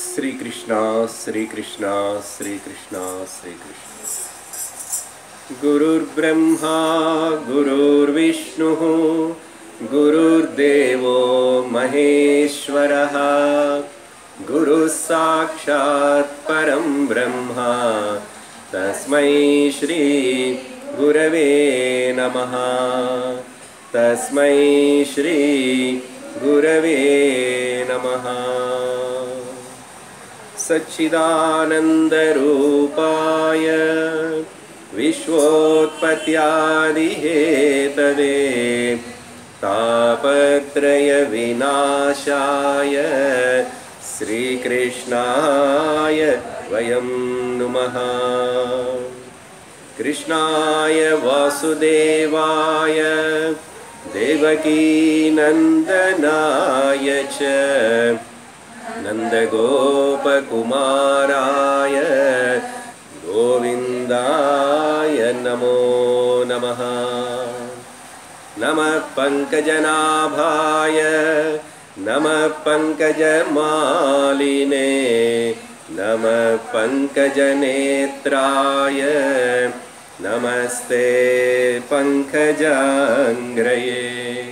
श्री कृष्णा श्री कृष्णा श्री कृष्णा श्री कृष्ण गुरुर्ब्रह्मा गुरुर्विष्णुः गुरुर्देवो महेश्वरः गुरुः साक्षात् परं ब्रह्मा तस्मै श्री गुरवे नमः तस्मै श्री गुरवे नमः सच्चिदानन्दरूपाय विश्वोत्पत्यादिहेतवे तापत्रयविनाशाय श्रीकृष्णाय वयं नुमः कृष्णाय वासुदेवाय देवकीनन्दनाय च नन्दगोपकुमाराय गोविन्दाय नमो नमः नमः पङ्कजनाभाय नमः पङ्कजमालिने नमः पङ्कजनेत्राय नमस्ते पङ्कजाङ्ग्रये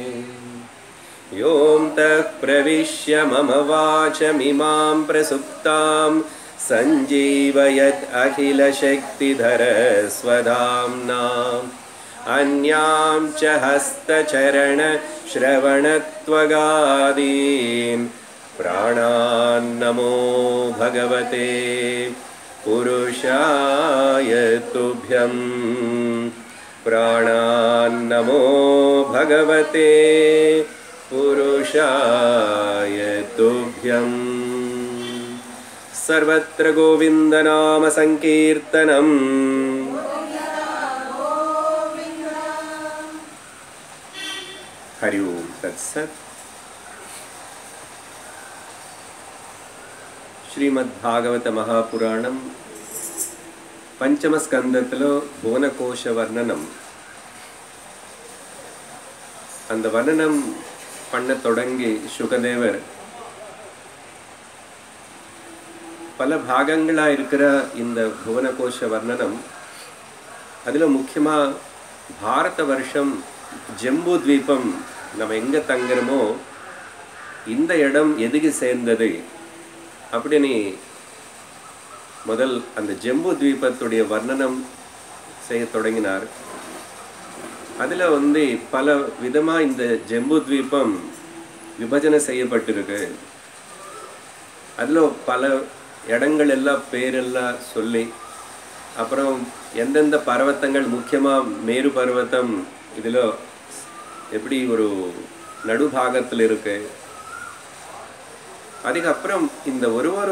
योऽं तः प्रविश्य मम वाचमिमां प्रसुप्तां सञ्जीवयत् अखिलशक्तिधरस्वधाम्नाम् अन्यां च हस्तचरणश्रवणत्वगादीन् प्राणान्नमो भगवते पुरुषाय तुभ्यं प्राणान्नमो भगवते पुरुषाय तुभ्यम् सर्वत्र गोविन्दनामसङ्कीर्तनम् हरि ओम् तत्सत् శ్రీమద్భాగవత మహాపురాణం పంచమ స్కందతిలో భువనకోశ వర్ణనం அந்த வர்ணனம் பண்ண தொடங்கி சுகதேவர் பல பாகங்களாக இருக்கிற இந்த புவனகோஷ வர்ணனம் அதில் முக்கியமாக பாரத வருஷம் ஜம்பு தீபம் நம்ம எங்கே தங்குறோமோ இந்த இடம் எதுக்கு சேர்ந்தது அப்படின்னு முதல் அந்த ஜம்பு தீபத்துடைய வர்ணனம் செய்ய தொடங்கினார் அதில் வந்து பல விதமாக இந்த ஜம்பு தீபம் விபஜனை செய்யப்பட்டிருக்கு அதில் பல இடங்கள் எல்லாம் பேரெல்லாம் சொல்லி அப்புறம் எந்தெந்த பர்வத்தங்கள் முக்கியமாக மேரு பர்வத்தம் இதில் எப்படி ஒரு நடுபாகத்தில் இருக்கு அதுக்கப்புறம் இந்த ஒரு ஒரு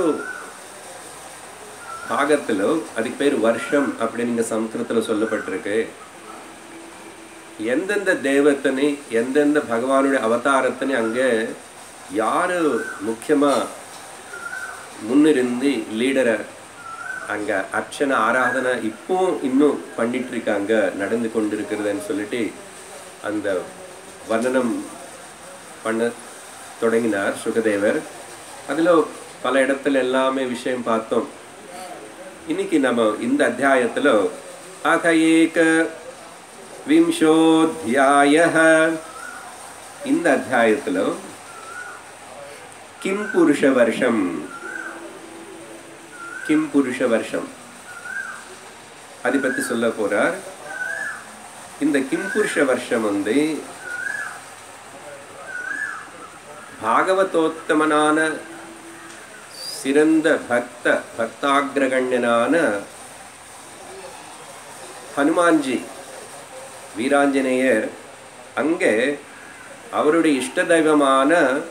பாகத்தில் அதுக்கு பேர் வருஷம் அப்படின்னு இங்கே சம்ஸ்கிருதத்தில் சொல்லப்பட்டிருக்கு எந்தெந்த தேவத்தனை எந்தெந்த பகவானுடைய அவதாரத்தனை அங்கே யார் முக்கியமாக முன்னிருந்து லீடரை அங்கே அர்ச்சனை ஆராதனை இப்போ இன்னும் பண்ணிட்டு இருக்காங்க நடந்து கொண்டு இருக்கிறதுன்னு சொல்லிட்டு அந்த வர்ணனம் பண்ண தொடங்கினார் சுகதேவர் அதில் பல இடத்துல எல்லாமே விஷயம் பார்த்தோம் இன்னைக்கு நம்ம இந்த அத்தியாயத்தில் அக ஏக விம்சோத்தியாய இந்த அத்தியாயத்தில் கிம் புருஷ வருஷம் கிம் புருஷ வருஷம் அதை பற்றி சொல்ல போறார் இந்த கிம் புருஷ வருஷம் வந்து பாகவதோத்தமனான சிறந்த பக்த பக்தாகிரகண்யனான ஹனுமான்ஜி வீராஞ்சநேயர் அங்கே அவருடைய இஷ்ட தெய்வமான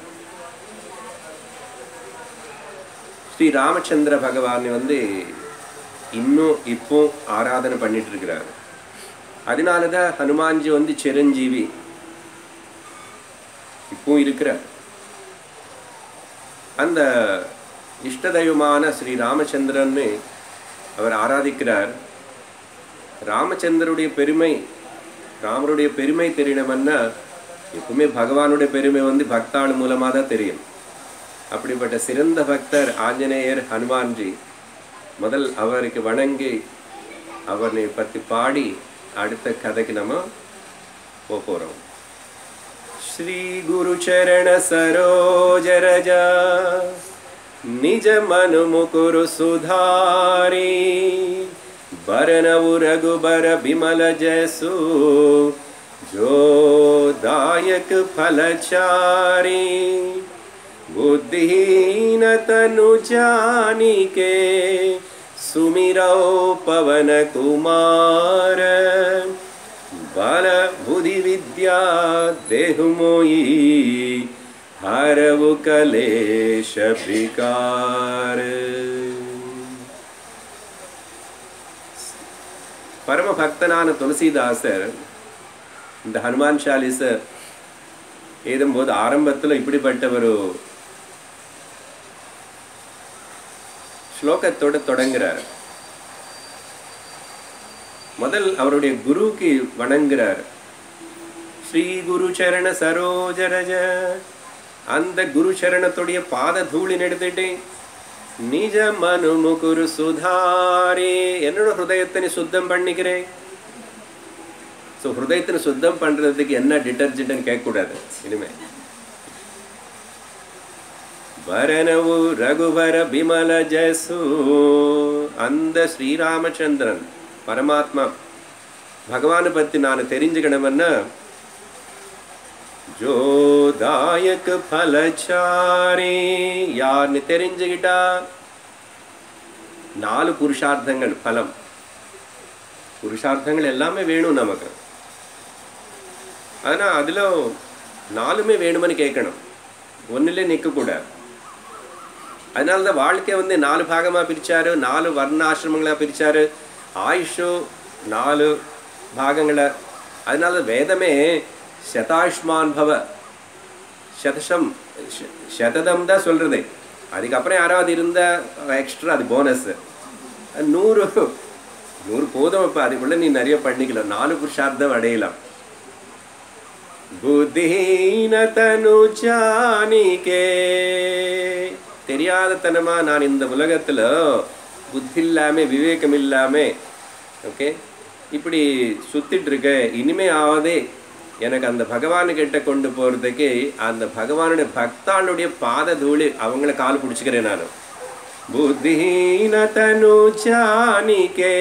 ஸ்ரீ ராமச்சந்திர பகவானை வந்து இன்னும் இப்போ ஆராதனை பண்ணிட்டு இருக்கிறார் அதனால தான் ஹனுமான்ஜி வந்து சிரஞ்சீவி இப்போ இருக்கிறார் அந்த இஷ்ட தெய்வமான ஸ்ரீ ராமச்சந்திரன்னு அவர் ஆராதிக்கிறார் ராமச்சந்திரருடைய பெருமை ராமருடைய பெருமை தெரியணும்னா எப்பவுமே பகவானுடைய பெருமை வந்து பக்தாள் மூலமாக தான் தெரியும் அப்படிப்பட்ட சிறந்த பக்தர் ஆஞ்சநேயர் ஹனுமான்ஜி முதல் அவருக்கு வணங்கி அவரை பற்றி பாடி அடுத்த கதைக்கு நம்ம போக போகிறோம் श्री गुरुचरण सरोज रजा निज मनु मुकुरु सुधारी बरनउ रघुबर बिमल जैसु जो दायक फलचारी बुद्धिहीन तनु जानिके सुमिरौ पवन कुमार बल बुद्धि विद्या देहु मोई हरवु कलेश विकार பரம பக்தனான துளசிதாசர் இந்த ஹனுமான் சாலிச எழுதும்போது ஆரம்பத்தில் இப்படிப்பட்ட ஒரு ஸ்லோகத்தோட தொடங்குறார் முதல் அவருடைய குருவுக்கு வணங்குறார் ஸ்ரீ குரு சரண சரோஜரஜ அந்த குரு சரணத்துடைய பாத தூளின் எடுத்துட்டு நிஜ மனு முகுரு சுதாரே என்னோட ஹிருதயத்தை நீ சுத்தம் பண்ணிக்கிறேன் ஸோ ஹிருதயத்தை சுத்தம் பண்றதுக்கு என்ன டிட்டர்ஜென்ட்னு கேட்கக்கூடாது இனிமே வரனவு ரகுவர பிமல ஜசு அந்த ஸ்ரீராமச்சந்திரன் பரமாத்மா பகவானை பற்றி நான் தெரிஞ்சுக்கணும்னா ஜோதாயக் பலச்சாரி யாருன்னு தெரிஞ்சுக்கிட்டா நாலு புருஷார்த்தங்கள் பலம் புருஷார்த்தங்கள் எல்லாமே வேணும் நமக்கு ஆனால் அதில் நாலுமே வேணும்னு கேட்கணும் ஒன்றிலே நிற்கக்கூடாது அதனால தான் வாழ்க்கை வந்து நாலு பாகமாக பிரித்தாரு நாலு வர்ணாசிரமங்களாக பிரித்தாரு ஆயுஷு நாலு பாகங்களை அதனால வேதமே சதாஷ்மான் பவ சதசம் சததம் தான் சொல்கிறது அதுக்கப்புறம் யாராவது இருந்தால் எக்ஸ்ட்ரா அது போனஸ் நூறு நூறு போதும் இப்போ அதுக்குள்ளே நீ நிறைய பண்ணிக்கலாம் நாலு புருஷார்த்தம் அடையலாம் புத்தீன தனு ஜானிகே தெரியாதத்தனமா நான் இந்த உலகத்தில் புத்தி இல்லாமல் விவேகம் இல்லாமல் ஓகே இப்படி சுத்திட்டு இருக்க இனிமே ஆவதே எனக்கு அந்த பகவானுக்கிட்ட கொண்டு போகிறதுக்கு அந்த பகவானுடைய பக்தாளுடைய பாத தூளி அவங்கள கால் பிடிச்சிக்கிறேன் நான் புத்தீன தனு ஜானிகே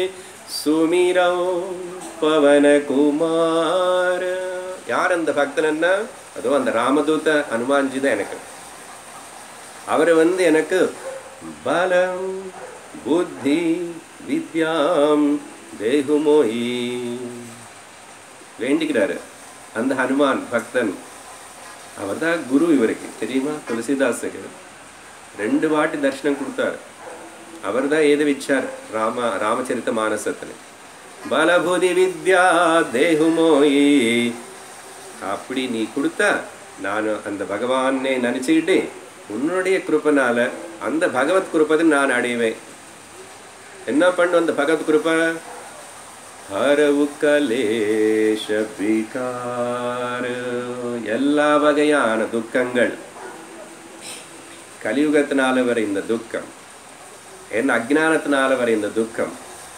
சுமிரோ பவன குமார யார் அந்த பக்தன்னா அதோ அந்த ராமதூத ஹனுமான்ஜி தான் எனக்கு அவர் வந்து எனக்கு பலம் புத்தி வித்யாம் தேகுமோயி வேண்டிக்கிறாரு அந்த ஹனுமான் பக்தன் அவர் தான் குரு இவருக்கு தெரியுமா துளசிதாஸுக்கு ரெண்டு வாட்டி தரிசனம் கொடுத்தார் அவர் தான் ஏது வச்சார் ராம ராமச்சரித்த மானசத்தில் பலபுதி வித்யா தேகுமோயி அப்படி நீ கொடுத்தா நான் அந்த பகவானே நினச்சிக்கிட்டு உன்னுடைய கிருப்பனால அந்த பகவத் கிருப்பதை நான் அடைவேன் என்ன பண்ணும் அந்த பகவத் கிருப்ப ஹரவு கலேஷ விகார எல்லா வகையான துக்கங்கள் கலியுகத்தினால வர இந்த துக்கம் என் அஜ்ஞானத்தினால வர இந்த துக்கம்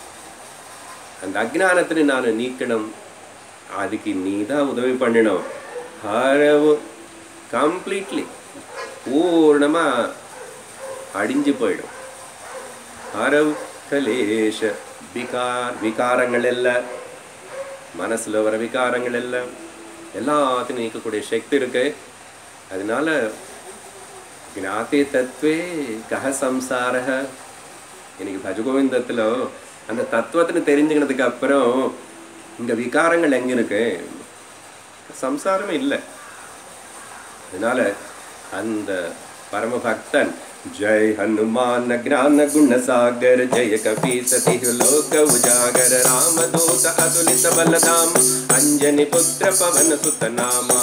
அந்த அஜ்ஞானத்தினை நான் நீக்கணும் அதுக்கு நீ தான் உதவி பண்ணணும் ஹரவு கம்ப்ளீட்லி பூர்ணமாக அடிஞ்சு போயிடும் ஹரவு கலேஷ விகார் விகாரங்கள் எல்லாம் மனசில் வர விகாரங்கள் எல்லாம் எல்லாத்தையும் நீக்கக்கூடிய சக்தி இருக்கு அதனால ஞாத்தே தத்துவே கஹ சம்சார இன்னைக்கு பஜகோவிந்தத்தில் அந்த தத்துவத்தினை தெரிஞ்சுக்கினதுக்கு அப்புறம் இங்கே விகாரங்கள் எங்கே இருக்கு சம்சாரமே இல்லை அதனால அந்த பரமபக்தன் जय हनुमान ज्ञान गुण सागर जय कपी सती लोक उजागर राम दूत अतुलित बलधाम अंजनी पुत्र पवन सुत नामा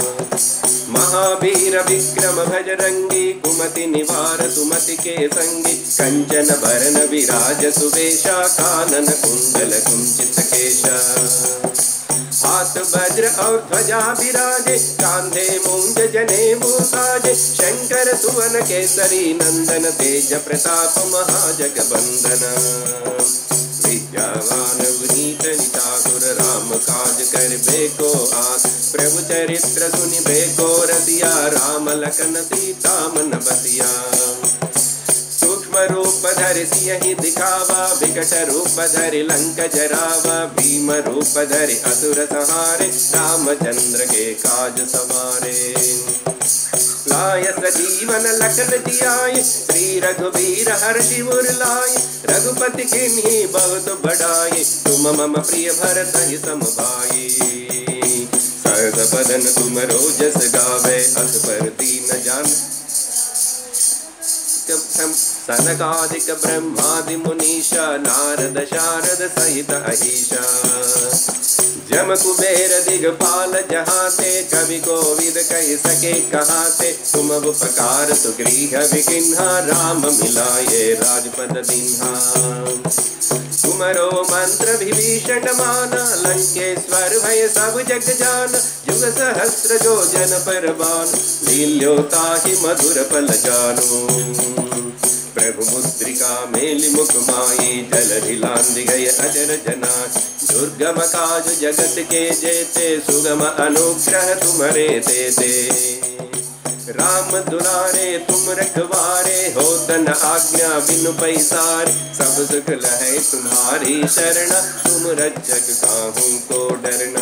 महावीर विक्रम भजरंगी कुमति निवार सुमति के संगी कंचन भरन विराज सुवेशा कानन कुंडल कुंचित केशा हाथ वज्र और ध्वजा विराजे कांधे मूंज जने साजे शंकर सुवन केसरी नंदन तेज प्रताप महाजगबंदन विद्यावान विनीत नितासुर राम काज कर बेको आस प्रभु चरित्र सुनि बेको रसिया राम लखन सीता मन बसिया सूक्ष्म रूप धरि सियहि दिखावा विकट रूप धरि लंक जरावा भीम रूप धरि असुर संहारे रामचंद्र के काज सवारे लाय सजीवन लखन जियाय श्री रघुवीर हर्षि उर लाय रघुपति किन्हीं बहुत बड़ाई तुम मम प्रिय भरत ही सम भाई सहस बदन तुम रोजस गावे अस पर दीन जान सनकादिक ब्रह्मादि मुनीषा नारद शारद सहित अहिषा जम कुबेर दिगपाल जहाते कवि कोविद कह सके कहाते तुम उपकार सुग्रीह विकिन्हा राम मिलाए राजपद दिन्हा तुमरो मंत्र विभीषण माना लंकेश्वर भय सब जग जान जुग सहस्त्र जो जन पर बान लील्योता ही मधुर पल जानो प्रभु मुद्रिका मेलि मुख माई जल ढिलान गय अजर जना दुर्गम काज जगत के जेते सुगम अनुग्रह तुम्हारे देते राम दुलारे तुम रखवारे हो तन आज्ञा बिनु पैसार सब सुख लहे तुम्हारी शरण तुम रक्षक काहू को डरना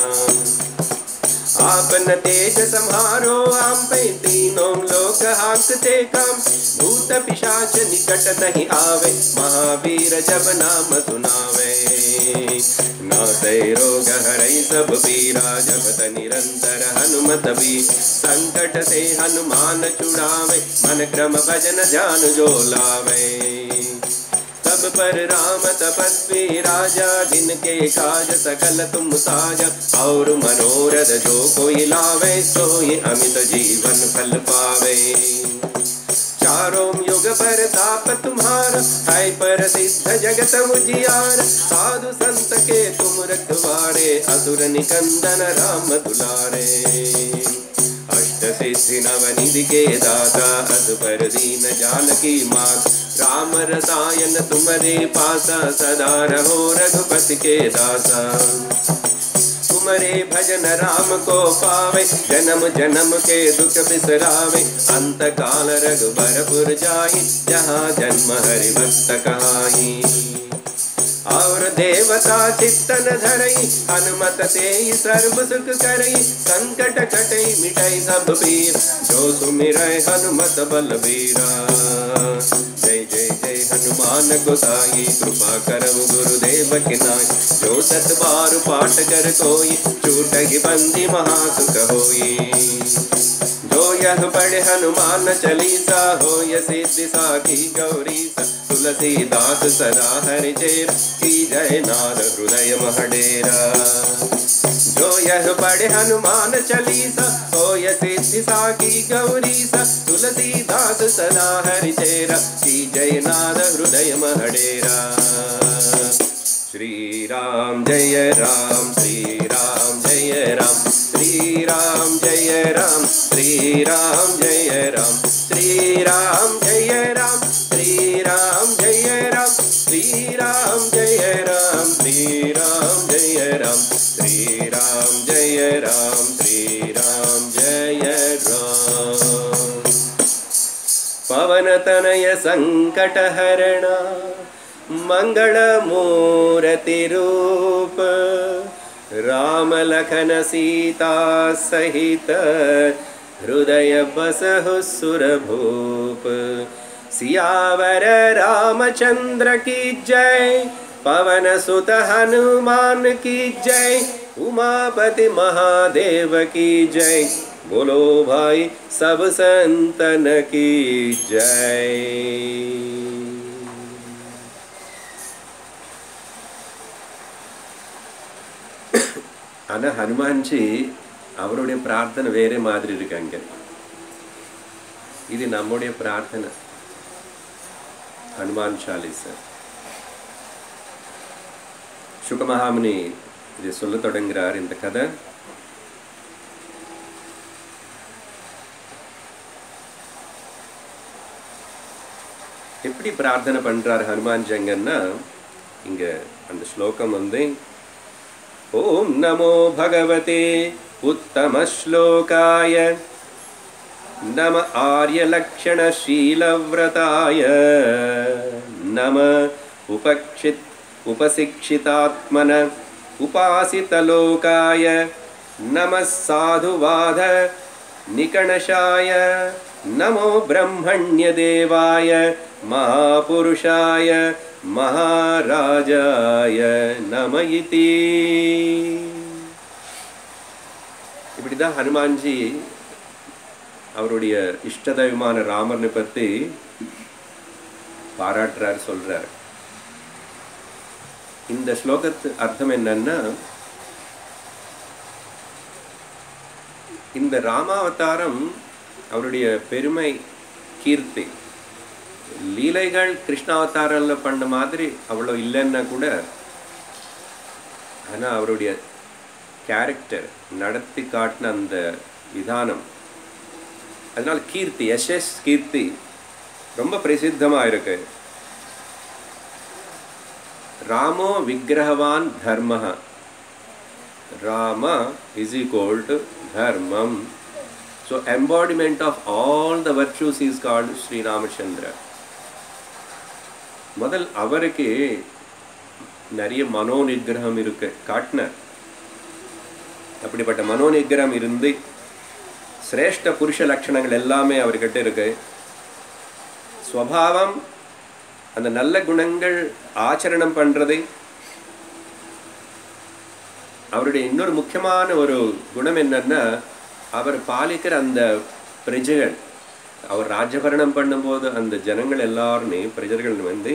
आपन तेज संहारो आम पे तीनों लोक हांकते काम भूत पिशाच निकट नहीं आवे महावीर जब नाम सुनावे नाते रोग हरई सब पीरा जपत निरंतर हनुमत भी संकट से हनुमान छुड़ावे मन क्रम भजन ध्यान जो लावे सब पर राम तपस्वी राजा जिनके काज सकल तुम साजा और मनोरथ जो कोई लावे सोई अमित जीवन फल पावे चारों युग पर ताप तुम्हारा है पर सिद्ध जगत उजियार साधु संत के तुम रखवारे असुर निकंदन राम दुलारे अष्ट सिद्धि नवनिधि के दाता अस पर दीन जानकी मात राम रसायन तुम्हारे पासा सदा रहो रघुपति के दासा तुम्हारे भजन राम को पावे जन्म जन्म के दुख बिसरावे अंत काल रघुबरपुर जाई जहाँ जन्म हरि भक्त कहाई और देवता चित्तन धरई हनुमत ते सर्व सुख करई संकट कटई मिटई सब पीर जो सुमिर हनुमत बलबीरा जय जय जय हनुमान गोसाई कृपा करव गुरुदेव के नाय जो सत बार पाठ कर कोई छूट ही बंदी महासुख होई जो यह पढ़े हनुमान चालीसा हो य सिद्धि साखी गौरी सा तुलसीदास सदा हरि चेर की जय नाद हृदय महडेरा जो यह पढ़े हनुमान चालीसा हो य सिद्धि साखी गौरी सा तुलसीदास सदा हरि चेरा की जय नाद हृदय महडेरा श्री राम जय राम श्री राम जय राम श्री राम जय राम श्री राम जय राम श्री राम जय राम श्री राम जय राम श्री राम जय राम श्री राम जय राम श्री राम जय राम श्री राम जय राम पवन तनय संकट हरणा मंगलमूर्ति रूप राम लखन सीता सहित हृदय बसहु सुर भूप सियावर रामचंद्र की जय पवन सुत हनुमान की जय उमापति महादेव की जय बोलो भाई सब संतन की जय ஆனா ஹனுமான்ஜி அவருடைய பிரார்த்தனை வேற மாதிரி இருக்கு அங்க இது நம்முடைய பிரார்த்தனை ஹனுமான் சாலிச சுகமகாமுனி இதை சொல்ல தொடங்குகிறார் இந்த கதை எப்படி பிரார்த்தனை பண்றார் ஹனுமான் ஜங்கன்னா இங்க அந்த ஸ்லோகம் வந்து ஓம் நமோ பகவதே உத்தம ஸ்லோகாய नम आर्यलक्षणशीलव्रताय नम उपक्षित् उपशिक्षितात्मन उपासितलोकाय नमः साधुवाद निकणशाय नमो ब्रह्मण्यदेवाय महापुरुषाय महाराजाय नम इति இப்படிதான் ஹனுமான்ஜி அவருடைய இஷ்ட தெய்வமான ராமர்னை பற்றி பாராட்டுறார் சொல்றார் இந்த ஸ்லோகத்து அர்த்தம் என்னன்னா இந்த ராமாவதாரம் அவருடைய பெருமை கீர்த்தி லீலைகள் கிருஷ்ணாவதாரில் பண்ண மாதிரி அவ்வளோ இல்லைன்னா கூட ஆனால் அவருடைய கேரக்டர் நடத்தி காட்டின அந்த விதானம் அதனால் கீர்த்தி யசஸ் கீர்த்தி ரொம்ப பிரசித்தமாக இருக்கு ராமோ விக்கிரகவான் தர்ம ராம இஸ் ஈக்குவல் டு தர்மம் so embodiment of all the virtues is called Shri Ramachandra முதல் அவருக்கு நிறைய மனோ நிகிரகம் இருக்கு காட்டினார் அப்படிப்பட்ட மனோ நிகிரகம் இருந்து சிரேஷ்ட புருஷ லட்சணங்கள் எல்லாமே அவர்கிட்ட இருக்கு ஸ்வபாவம் அந்த நல்ல குணங்கள் ஆச்சரணம் பண்றது அவருடைய இன்னொரு முக்கியமான ஒரு குணம் என்னன்னா அவர் பாலிக்கிற அந்த பிரஜைகள் அவர் ராஜபரணம் பண்ணும்போது அந்த ஜனங்கள் எல்லாருமே பிரஜர்கள் வந்து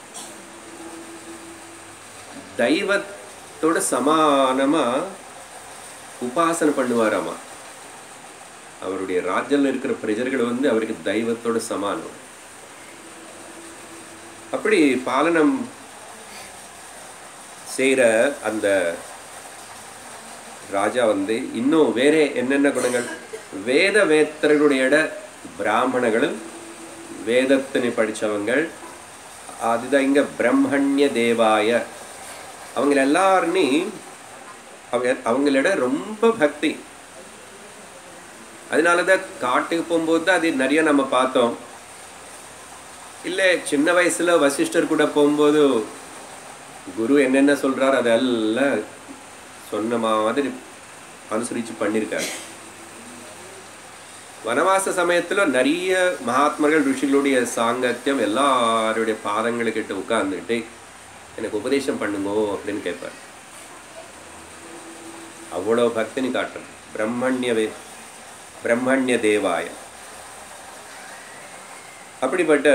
தெய்வத்தோட சமானமா உபாசனை பண்ணுவாராமா அவருடைய ராஜ்யம் இருக்கிற பிரஜர்கள் வந்து அவருக்கு தெய்வத்தோட சமானம் அப்படி பாலனம் செய்கிற அந்த ராஜா வந்து இன்னும் வேற என்னென்ன குணங்கள் வேத வேத்தர்களுடைய பிராமணர்களும் வேதத்தினை படித்தவங்கள் அதுதான் இங்க பிரம்மண்ய தேவாய அவங்க எல்லாருமே அவங்க அவங்களோட ரொம்ப பக்தி அதனால தான் காட்டுக்கு போகும்போது தான் அது நிறைய நம்ம பார்த்தோம் இல்லை சின்ன வயசுல வசிஷ்டர் கூட போகும்போது குரு என்னென்ன சொல்றார் அதெல்லாம் சொன்ன மாதிரி அனுசரித்து பண்ணியிருக்காரு வனவாச சமயத்துல நிறைய மகாத்மர்கள் ரிஷிகளுடைய சாங்கத்தியம் எல்லாருடைய பாதங்களுக்கிட்ட உட்கார்ந்துக்கிட்டு எனக்கு உபதேசம் பண்ணுங்கோ அப்படின்னு கேட்பார் அவ்வளோ பக்தினி காட்டுறேன் பிரம்மண்யவே பிரம்மண்ய தேவாய அப்படிப்பட்ட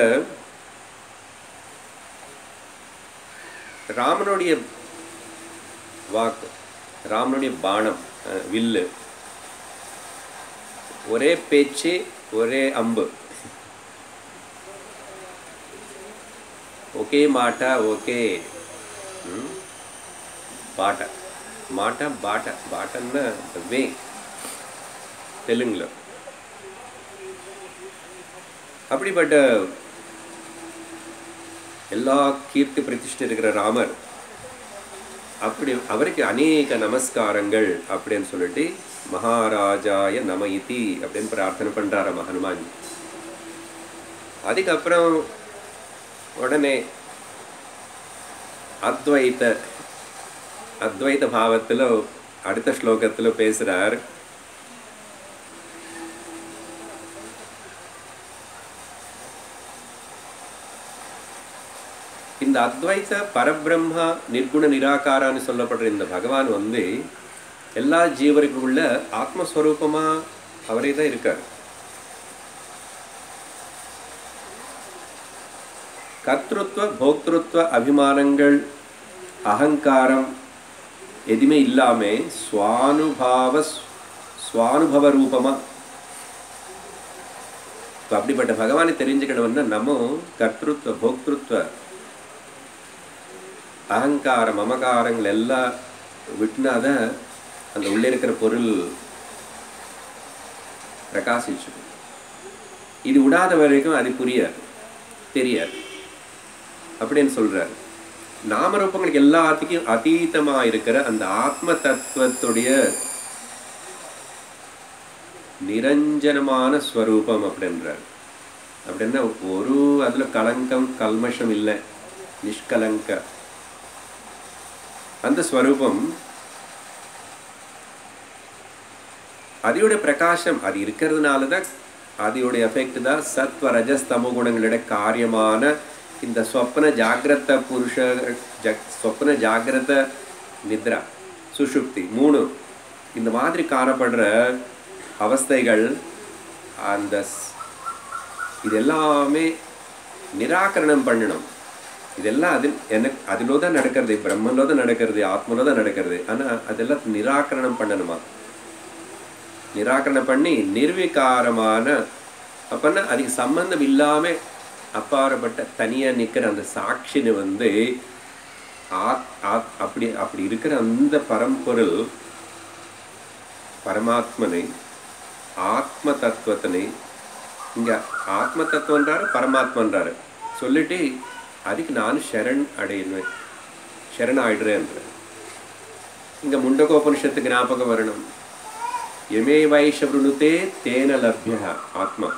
ராமனுடைய வாக்கு ராமனுடைய பானம் அஹ், வில்லு ஒரே பேச்சு ஒரே அம்பு ఒకే మాట ఒకే ఉమ్, బాట మాట బాట బాట అన్న వే தெலுங்குல அப்படிப்பட்ட எல்லா கீர்த்தி பிரதிஷ்டை இருக்கிற ராமர் அப்படி அவருக்கு அநேக நமஸ்காரங்கள் அப்படின்னு சொல்லிட்டு மகாராஜாய நம இதி அப்படின்னு பிரார்த்தனை பண்றாராம் ஹனுமான் அதுக்கப்புறம் உடனே அத்வைத அத்வைத பாவத்தில் அடுத்த ஸ்லோகத்தில் பேசுறார் இந்த அத்வைத பரபிரம்மா நிர்குண நிராகாரான்னு சொல்லப்படுற இந்த பகவான் வந்து எல்லா ஜீவருக்குள்ள ஆத்மஸ்வரூபமா அவரே தான் இருக்கார் கர்த்திருவ போக்திருத்வ அபிமானங்கள் அகங்காரம் எதுவுமே இல்லாம சுவானுபாவ சுவானுபவ ரூபமா இப்ப அப்படிப்பட்ட பகவானை தெரிஞ்சுக்கணும்னா நம்ம கர்த்திருவ போக்திருத்வ அகங்காரம் மமகாரங்கள் எல்லாம் விட்டுனாதான் அந்த உள்ளே இருக்கிற பொருள் பிரகாசிச்சு இது விடாத வரைக்கும் அது புரியாது தெரியாது அப்படின்னு சொல்றாரு நாமரூபங்களுக்கு எல்லாத்துக்கும் அதீதமா இருக்கிற அந்த ஆத்ம தத்துவத்துடைய நிரஞ்சனமான ஸ்வரூபம் அப்படின்றார் அப்படின்னா ஒரு அதுல கலங்கம் கல்மஷம் இல்லை நிஷ்கலங்க அந்த ஸ்வரூபம் அதோட பிரகாசம் அது இருக்கிறதுனால தான் அதோட எஃபெக்ட் தான் சத்வ ரஜஸ் தமோ குணங்களோட காரியமான இந்த சொப்ன ஜாகிரத புருஷ ஜக் சொப்ன ஜாகிரத நித்ரா சுஷுப்தி மூணு இந்த மாதிரி காணப்படுற அவஸ்தைகள் அந்த ஸ்- இது எல்லாமே நிராகரணம் பண்ணணும் இதெல்லாம் அதில் எனக்கு அதிலோ தான் நடக்கிறது பிரம்மலோ தான் நடக்கிறது ஆத்மலோ தான் நடக்கிறது ஆனால் அதெல்லாம் நிராகரணம் பண்ணணுமா நிராகரணம் பண்ணி நிர்விகாரமான அப்பன்னா அதுக்கு சம்பந்தம் இல்லாம அப்பாற்பட்ட தனியா நிக்கிற அந்த சாட்சின்னு வந்து ஆத் ஆத் அப்படி அப்படி இருக்கிற அந்த பரம்பொருள் பரமாத்மனை ஆத்ம தத்துவத்தினை இங்க ஆத்ம தத்துவன்றாரு பரமாத்மன்றாரு சொல்லிட்டு அதுக்கு நான் சரண் அடையிடுவேன் சரண் ஆயிடுறேன்ற இங்க முண்டகோபனிஷத்து ஞாபகம் வரணும் எமே வைஷ விருணுத்தே தேன லப்ய ஆத்மா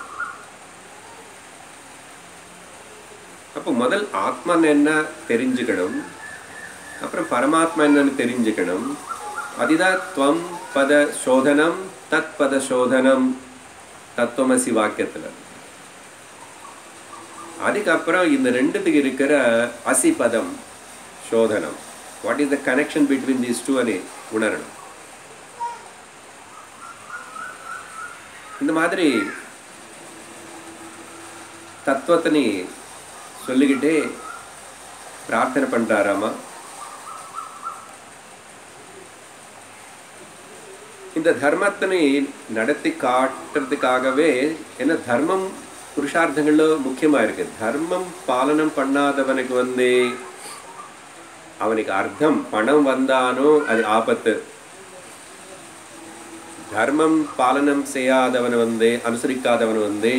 அப்போ முதல் ஆத்மன் என்ன தெரிஞ்சுக்கணும் அப்புறம் பரமாத்மா என்னன்னு தெரிஞ்சுக்கணும் அதுதான் துவம் பத சோதனம் தத் பத சோதனம் தத்துவமசி வாக்கியத்துல அதுக்கப்புறம் இந்த ரெண்டுத்துக்கு இருக்கிற அசி பதம் சோதனம் what is the connection between these two அனே உணரணும் இந்த மாதிரி தத்துவத்தை நீ சொல்லிக்கிட்டே பிரார்த்தனை பண்றாராமா இந்த தர்மத்தினை நடத்தி காட்டுறதுக்காகவே என்ன தர்மம் புருஷார்த்தங்கள்ல முக்கியமா இருக்கு தர்மம் பாலனம் பண்ணாதவனுக்கு வந்து அவனுக்கு அர்த்தம் பணம் வந்தானோ அது ஆபத்து தர்மம் பாலனம் செய்யாதவன் வந்து அனுசரிக்காதவன் வந்து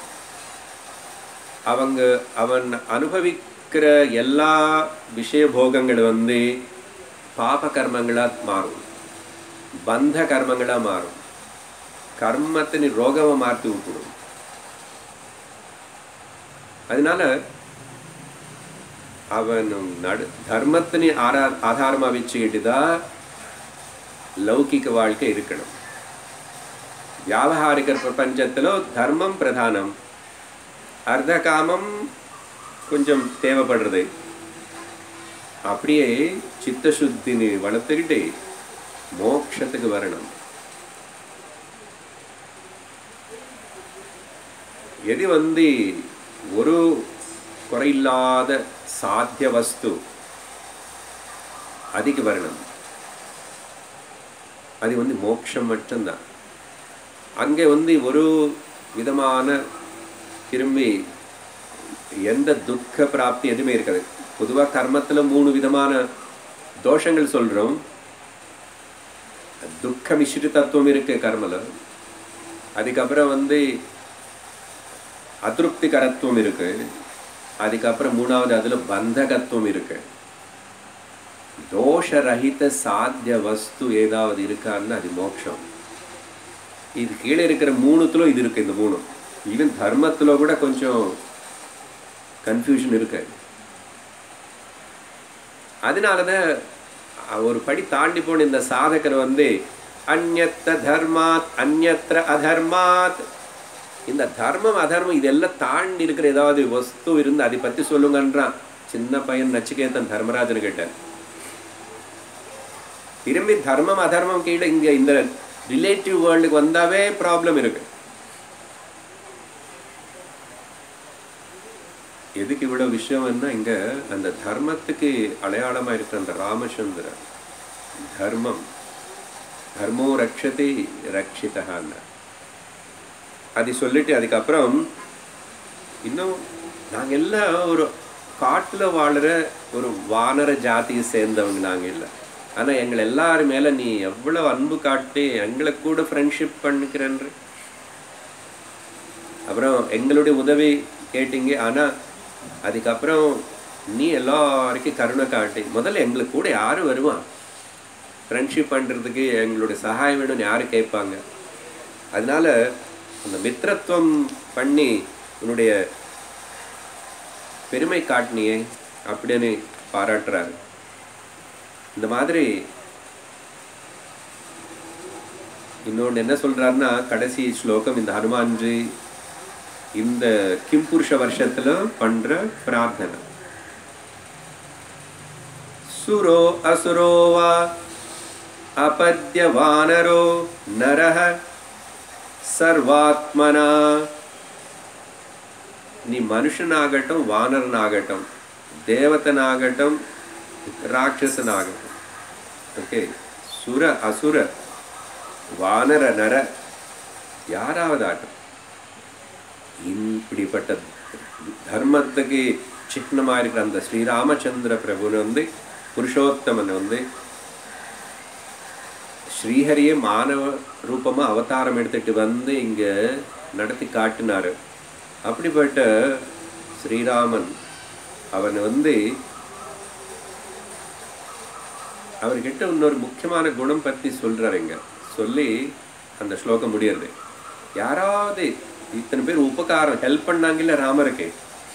அவங்க அவன் அனுபவிக்கிற எல்லா விஷய போகங்கள் வந்து பாப கர்மங்களா மாறும் பந்த கர்மங்களா மாறும் கர்மத்தின் ரோகமா மாற்றி விட்டுடும் அதனால அவன் நடு தர்மத்தினை ஆரா ஆதாரமா வச்சுக்கிட்டு தான் லௌகிக வாழ்க்கை இருக்கணும் வியாபகாரிக பிரபஞ்சத்திலோ தர்மம் பிரதானம் அர்த்த காமம் கொஞ்சம் தேவைப்படுறது அப்படியே சித்தசுத்தினி வளர்த்துக்கிட்டு மோட்சத்துக்கு வரணும் எது வந்து ஒரு குறையில்லாத சாத்திய வஸ்து அதுக்கு வரணும் அது வந்து மோட்சம் மட்டும்தான் அங்கே வந்து ஒரு விதமான திரும்பி எந்த துக்க பிராப்தி எதுவுமே இருக்காது பொதுவாக கர்மத்தில் மூணு விதமான தோஷங்கள் சொல்கிறோம் துக்க மிஸ்ரி தத்துவம் இருக்கு கர்மல அதுக்கப்புறம் வந்து அதிருப்தி கரத்துவம் இருக்கு அதுக்கப்புறம் மூணாவது அதுல பந்தகத்துவம் இருக்கு தோஷரகித சாத்திய வஸ்து ஏதாவது இருக்கான்னு அது மோட்சம் இது கீழே இருக்கிற மூணுத்துல இது இருக்கு இந்த மூணு ஈவன் தர்மத்துல கூட கொஞ்சம் கன்ஃபியூஷன் இருக்கு அதனாலதான் ஒரு படி தாண்டி போன இந்த சாதகர் வந்து அந்நத்த தர்மாத் அந்நத்திர அதர்மாத் இந்த தர்மம் அதர்மம் இதெல்லாம் தாண்டி இருக்கிற ஏதாவது வஸ்து இருந்து அதை பத்தி சொல்லுங்கன்றான் சின்ன பையன் நச்சிகேதன் தர்மராஜன் கிட்ட திரும்பி தர்மம் அதர்மம் கீழே இங்க இந்த ரிலேட்டிவ் வேர்ல்டுக்கு வந்தாவே ப்ராப்ளம் இருக்கு எதுக்கு இவ்வளவு விஷயம்னா இங்க அந்த தர்மத்துக்கு அடையாளமா இருக்கிற அந்த ராமச்சந்திர தர்மம் தர்மோ ரக்ஷதி ரக்ஷிதகான்னு அது சொல்லிட்டு அதுக்கப்புறம் இன்னும் நாங்க எல்லாம் ஒரு காட்டுல வாழுற ஒரு வானர ஜாதியை சேர்ந்தவங்க நாங்க இல்லை ஆனால் எங்கள் எல்லாரும் மேலே நீ எவ்வளோ அன்பு காட்டி எங்களை கூட ஃப்ரெண்ட்ஷிப் பண்ணிக்கிறன்ற அப்புறம் எங்களுடைய உதவி கேட்டீங்க ஆனால் அதுக்கப்புறம் நீ எல்லாருக்கும் கருணை காட்டி முதல்ல எங்களுக்கு கூட யார் வருவான் ஃப்ரெண்ட்ஷிப் பண்ணுறதுக்கு எங்களுடைய சகாயம் வேணும்னு யார் கேட்பாங்க அதனால அந்த மித்திரத்துவம் பண்ணி உன்னுடைய பெருமை காட்டினியே அப்படின்னு பாராட்டுறாரு இந்த மாதிரி இன்னொன்று என்ன சொல்றாருன்னா கடைசி ஸ்லோகம் இந்த ஹனுமான்ஜி இந்த கிம்புருஷ வருஷத்துல பண்ற பிரார்த்தனை சுரோ அசுரோ வா அபத்ய வானரோ நரஹ சர்வாத்மனா நீ மனுஷனாகட்டும் வானரனாகட்டும் தேவதனாகட்டும் ராட்சசனாகட்டும் ஓகே சுர அசுர வானர நர யாராவதாகட்டும் இப்படிப்பட்ட தர்மத்துக்கு சின்னமாக இருக்கிற அந்த ஸ்ரீராமச்சந்திர பிரபுன்னு வந்து புருஷோத்தமன் வந்து ஸ்ரீஹரியே மானவ ரூபமாக அவதாரம் எடுத்துட்டு வந்து இங்கே நடத்தி காட்டினாரு அப்படிப்பட்ட ஸ்ரீராமன் அவன் வந்து அவர்கிட்ட இன்னொரு முக்கியமான குணம் பற்றி சொல்கிறாருங்க சொல்லி அந்த ஸ்லோகம் முடியறது யாராவது இத்தனை பேர் உபகாரம் ஹெல்ப் பண்ணாங்கல்ல ராமருக்கு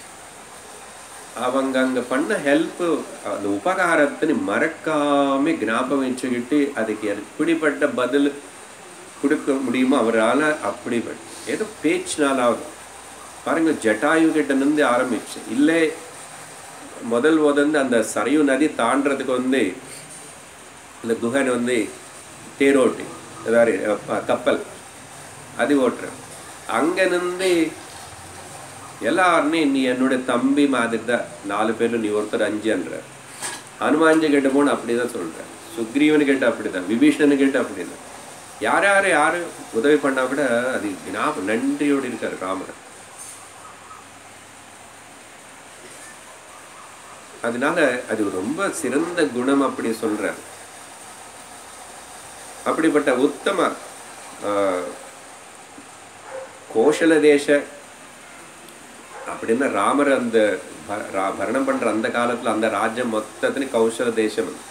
அவங்க அங்க பண்ண ஹெல்ப் அந்த உபகாரத்தை மறக்காம ஞாபகம் வச்சுக்கிட்டு அதுக்கு எப்படிப்பட்ட பதில் கொடுக்க முடியுமோ அவரால் அப்படிப்பட்ட ஏதோ பேச்சினாலாவது பாருங்க ஜட்டாயு கிட்ட இருந்து ஆரம்பிச்சு இல்லை முதல் உதந்து அந்த சரையு நதி தாண்டறதுக்கு வந்து இந்த குகன் வந்து தேரோட்டி அதாவது அஹ், கப்பல் அது ஓட்டுறேன் அங்கேருந்து எல்லாருமே நீ என்னோட தம்பி மாதிரி தான் நாலு பேர்ல நீ ஒருத்தர் அஞ்சுன்ற ஹனுமான்ஜி கிட்ட போன அப்படிதான் சொல்றேன் சுக்ரீவனு கேட்ட அப்படிதான் விபீஷணனு கேட்ட அப்படிதான் யார் யார் யாரு உதவி பண்ணா கூட அது ஞாபகம் நன்றியோடு இருக்காரு ராமர் அதனால அது ரொம்ப சிறந்த குணம் அப்படி சொல்றார் அப்படிப்பட்ட உத்தம ஆஹ், கோஷல தேச அப்படின்னா ராமர் அந்த ப- ரா- பரணம் பண்ற அந்த காலத்துல அந்த ராஜ்யம் மொத்தத்திலும் கௌசல தேசம் அது.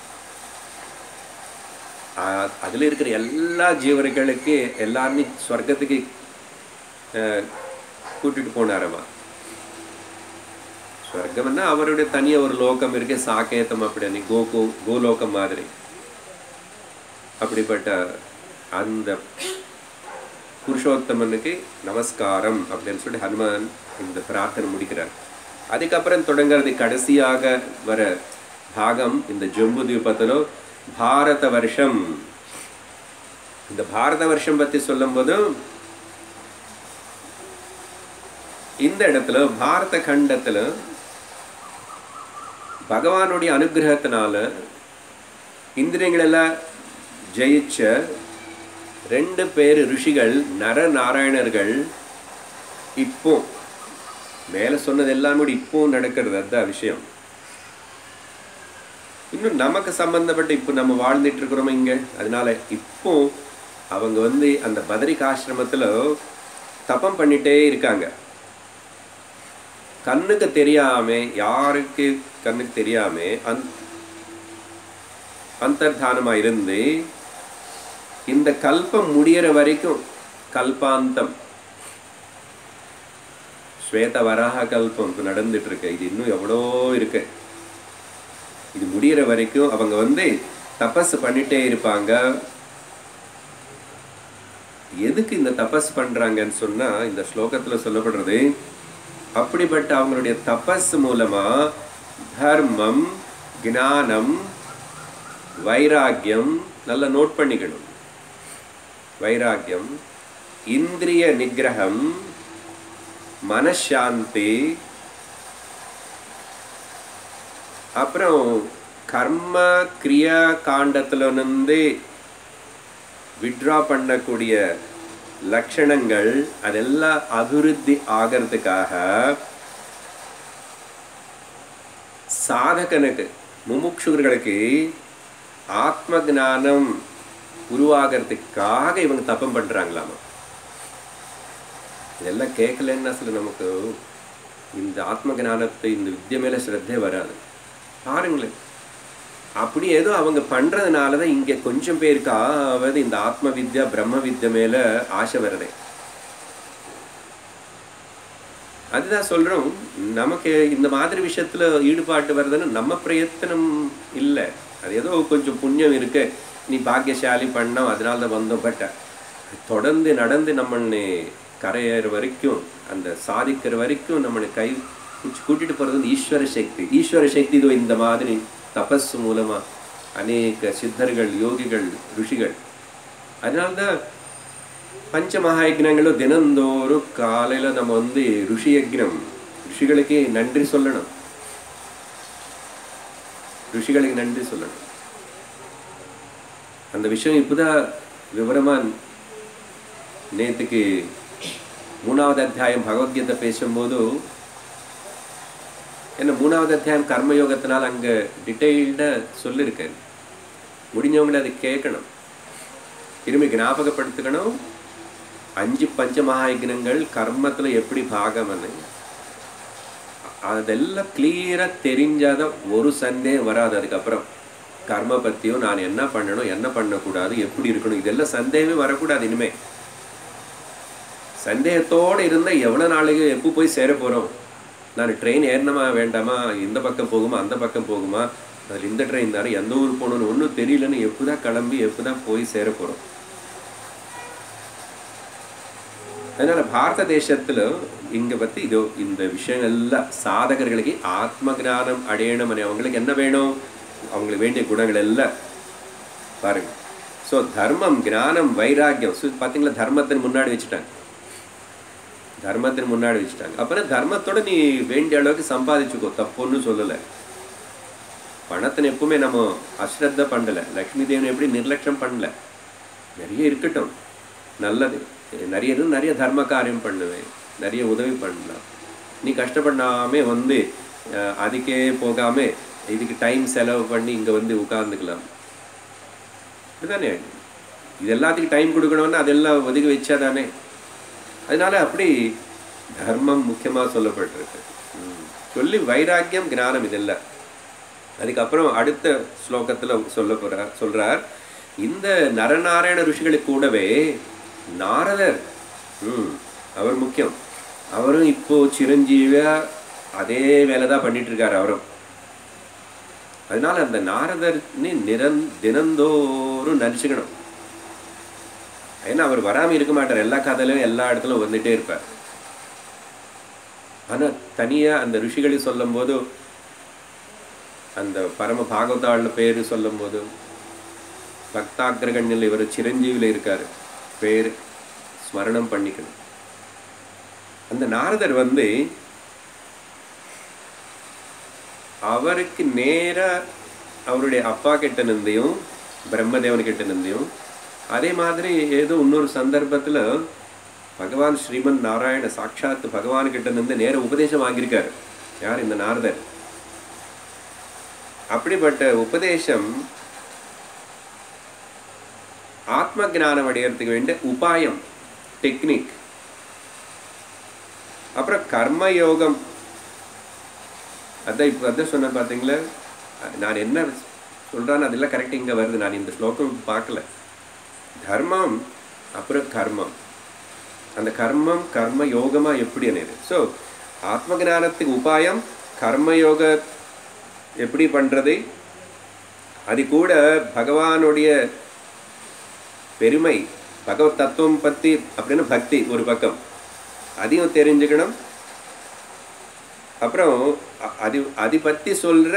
ஆஹ், அதுல இருக்கிற எல்லா ஜீவர்களுக்கு எல்லாருமே ஸ்வர்க்கத்துக்கு ஆஹ், கூட்டிட்டு போனாரமா ஸ்வர்க்கம்னா அவருடைய தனியா ஒரு லோகம் இருக்கு சாக்கேதம் அப்படின்னு கோகு கோலோகம் மாதிரி அப்படிப்பட்ட அந்த புருஷோத்தமனுக்கு நமஸ்காரம் அப்படின்னு சொல்லி ஹனுமான் இந்த பிரார்த்தனை முடிக்கிறார் அதுக்கப்புறம் தொடங்குறது கடைசியாக வர பாகம் இந்த ஜம்பு தீபத்திலோ பாரத வருஷம் இந்த பாரத வருஷம் பத்தி சொல்லும்போது இந்த இடத்துல பாரத கண்டத்துல பகவானுடைய அனுகிரகத்தினால இந்திரியங்களெல்லாம் ஜெயிச்ச ரெண்டு பேர் ரிஷிகள் நரநாராயணர்கள் இப்போ மேலே சொன்னது எல்லாம் கூட இப்போ நடக்கிறது அதுதான் விஷயம் இன்னும் நமக்கு சம்பந்தப்பட்ட இப்போ நம்ம வாழ்ந்துட்டு இருக்கிறோம் இங்க அதனால இப்போ அவங்க வந்து அந்த பதரிகாசிரமத்துல தபம் பண்ணிட்டே இருக்காங்க கண்ணுக்கு தெரியாம யாருக்கு கண்ணுக்கு தெரியாம அந் அந்தர்தானமா இருந்து இந்த கல்பம் முடியிற வரைக்கும் கல்பாந்தம் ஸ்வேத வராக கல்பம் இப்ப நடந்துட்டு இருக்கு இது இன்னும் எவ்வளோ இருக்கு இது முடியிற வரைக்கும் அவங்க வந்து தபஸ் பண்ணிட்டே இருப்பாங்க எதுக்கு இந்த தபஸ் பண்றாங்கன்னு சொன்னா இந்த ஸ்லோகத்துல சொல்லப்படுறது அப்படிப்பட்ட அவங்களுடைய தபஸ் மூலமா தர்மம் ஞானம் வைராக்கியம் நல்லா நோட் பண்ணிக்கணும் வைராக்கியம் இந்திரிய நிகிரகம் மனசாந்தி அப்புறம் கர்ம கிரியா காண்டத்துல இருந்து விட்ரா பண்ணக்கூடிய லட்சணங்கள் அதெல்லாம் அபிவிருத்தி ஆகிறதுக்காக சாதகனுக்கு முமுட்சுகளுக்கு ஆத்ம ஞானம் உருவாகிறதுக்காக இவங்க தப்பம் பண்றாங்களாமா இதெல்லாம் கேட்கலன்னா சில நமக்கு இந்த ஆத்ம ஞானத்தை இந்த வித்தியை மேல ஸ்ரத்தே வராது பாருங்களேன் அப்படி ஏதோ அவங்க பண்றதுனால தான் இங்க கொஞ்சம் பேருக்காவது இந்த ஆத்ம வித்யா பிரம்ம வித்யா மேல ஆசை வருதே அதுதான் சொல்றோம் நமக்கு இந்த மாதிரி விஷயத்துல ஈடுபாட்டு வருதுன்னு நம்ம பிரயத்தனம் இல்லை அது ஏதோ கொஞ்சம் புண்ணியம் இருக்கு நீ பாக்கியசாலி பண்ணோம் அதனால தான் வந்தோம் பட் தொடர்ந்து நடந்து நம்மளை கரையேற வரைக்கும் அந்த சாதிக்கிற வரைக்கும் நம்மளை கை பிடிச்சி கூட்டிட்டு போறது வந்து ஈஸ்வர சக்தி ஈஸ்வர சக்தி இதோ இந்த மாதிரி தபஸ் மூலமா அநேக சித்தர்கள் யோகிகள் ருஷிகள் அதனால்தான் பஞ்ச மகாயஜ்னங்களும் தினந்தோறும் காலையில நம்ம வந்து ருஷி யஜ்னம் ருஷிகளுக்கு நன்றி சொல்லணும் ருஷிகளுக்கு நன்றி சொல்லணும் அந்த விஷயம் இப்போதான் விவரமா நேத்துக்கு மூணாவது அத்தியாயம் பகவத்கீதை பேசும்போது என்ன மூணாவது அத்தியாயம் கர்மயோகத்தினால் அங்க டீட்டெயில்டாக சொல்லியிருக்கேன் முடிஞ்சவங்கள அதை கேட்கணும் திரும்பி ஞாபகப்படுத்திக்கணும் அஞ்சு பஞ்ச மகாயஜ்னங்கள் கர்மத்துல எப்படி பாகம்னு அதெல்லாம் கிளியரா தெரிஞ்சாதான் ஒரு சந்தேகம் வராது அதுக்கப்புறம் கர்ம பத்தியும் நான் என்ன பண்ணணும் என்ன பண்ணக்கூடாது எப்படி இருக்கணும் இதெல்லாம் சந்தேகமே வரக்கூடாது இனிமே சந்தேகத்தோட இருந்தா எவ்வளவு நாளைக்கு எப்போ போய் சேர போறோம் நான் ட்ரெயின் ஏறணுமா வேண்டாமா இந்த பக்கம் போகுமா அந்த பக்கம் போகுமா அதில் இந்த ட்ரெயின் தானே எந்த ஊர் போகணும்னு ஒன்றும் தெரியலன்னு எப்போதான் கிளம்பி எப்போதான் போய் சேர போறோம் அதனால பாரத தேசத்துல இங்க பத்தி இதோ இந்த விஷயம் எல்லாம் சாதகர்களுக்கு ஆத்ம ஞானம் அடையணும் அவங்களுக்கு என்ன வேணும் அவங்களுக்கு வேண்டிய குணங்கள் எல்லாம் பாருங்க ஸோ தர்மம் ஞானம் வைராக்கியம் ஸோ பார்த்தீங்களா தர்மத்தின் முன்னாடி வச்சுட்டாங்க தர்மத்தின் முன்னாடி வச்சுட்டாங்க அப்புறம் தர்மத்தோட நீ வேண்டிய அளவுக்கு சம்பாதிச்சுக்கோ தப்புன்னு சொல்லலை பணத்தின் எப்பவுமே நம்ம அஸ்ரத்த பண்ணல லக்ஷ்மி தேவன் எப்படி நிர்லட்சம் பண்ணல நிறைய இருக்கட்டும் நல்லது நிறைய இருந்து நிறைய தர்ம காரியம் பண்ணுவேன் நிறைய உதவி பண்ணலாம் நீ கஷ்டப்படாமே வந்து அஹ், அதுக்கே போகாம இதுக்கு டைம் செலவு பண்ணி இங்க வந்து உட்கார்ந்துக்கலாம் இதுதானே இது எல்லாத்துக்கும் டைம் கொடுக்கணும்னா அதெல்லாம் ஒதுக்கி வச்சா தானே அதனால அப்படி தர்மம் முக்கியமா சொல்லப்பட்டிருக்கு ம். சொல்லி வைராக்கியம் ஞானம் இதெல்லாம் அதுக்கப்புறம் அடுத்த ஸ்லோகத்துல சொல்ல போறார் சொல்றார் இந்த நரநாராயண ருஷிகளுக்கு கூடவே நாரதர் ம் அவர் முக்கியம் அவரும் இப்போ சிரஞ்சீவியா அதே வேலை தான் பண்ணிட்டு இருக்காரு அவரும் அதனால அந்த நாரதர்னு நிரந் தினந்தோறும் நினச்சிக்கணும் ஏன்னா அவர் வராம இருக்க மாட்டார் எல்லா கதையிலும் எல்லா இடத்துலும் வந்துட்டே இருப்பார் ஆனா தனியா அந்த ருஷிகளை சொல்லும் போது அந்த பரம பாகவதாள் பேரு சொல்லும் போது பக்தாகிரகண்யில் இவர் சிரஞ்சீவில இருக்காரு பேர் ஸ்மரணம் பண்ணிக்கணும் அந்த நாரதர் வந்து அவருக்கு நேரா அவருடைய அப்பா கிட்ட நிந்தையும் பிரம்மதேவன் கிட்ட நிந்தையும் அதே மாதிரி ஏதோ இன்னொரு சந்தர்ப்பத்துல பகவான் ஸ்ரீமன் நாராயண சாட்சாத் பகவான் கிட்ட நின்று நேர உபதேசம் வாங்கியிருக்காரு யார் இந்த நாரதர் அப்படிப்பட்ட உபதேசம் ஆத்ம ஞானம் அடையறதுக்கு வேண்டிய உபாயம் டெக்னிக் அப்புறம் கர்ம யோகம் அதான் இப்போ அதான் சொன்ன பார்த்தீங்களா நான் என்ன சொல்றான்னு அதெல்லாம் கரெக்ட் இங்கே வருது நான் இந்த ஸ்லோகம் பார்க்கல தர்மம் அப்புறம் கர்மம் அந்த கர்மம் கர்ம யோகமா எப்படி అనేది ஸோ ஆத்ம ஞானத்துக்கு உபாயம் கர்மயோக எப்படி பண்றது அது கூட பகவானுடைய பெருமை பகவத் தத்துவம் பத்தி அப்படின்னு பக்தி ஒரு பக்கம் அதையும் தெரிஞ்சுக்கணும் அப்புறம் அ- அது அது பத்தி சொல்ற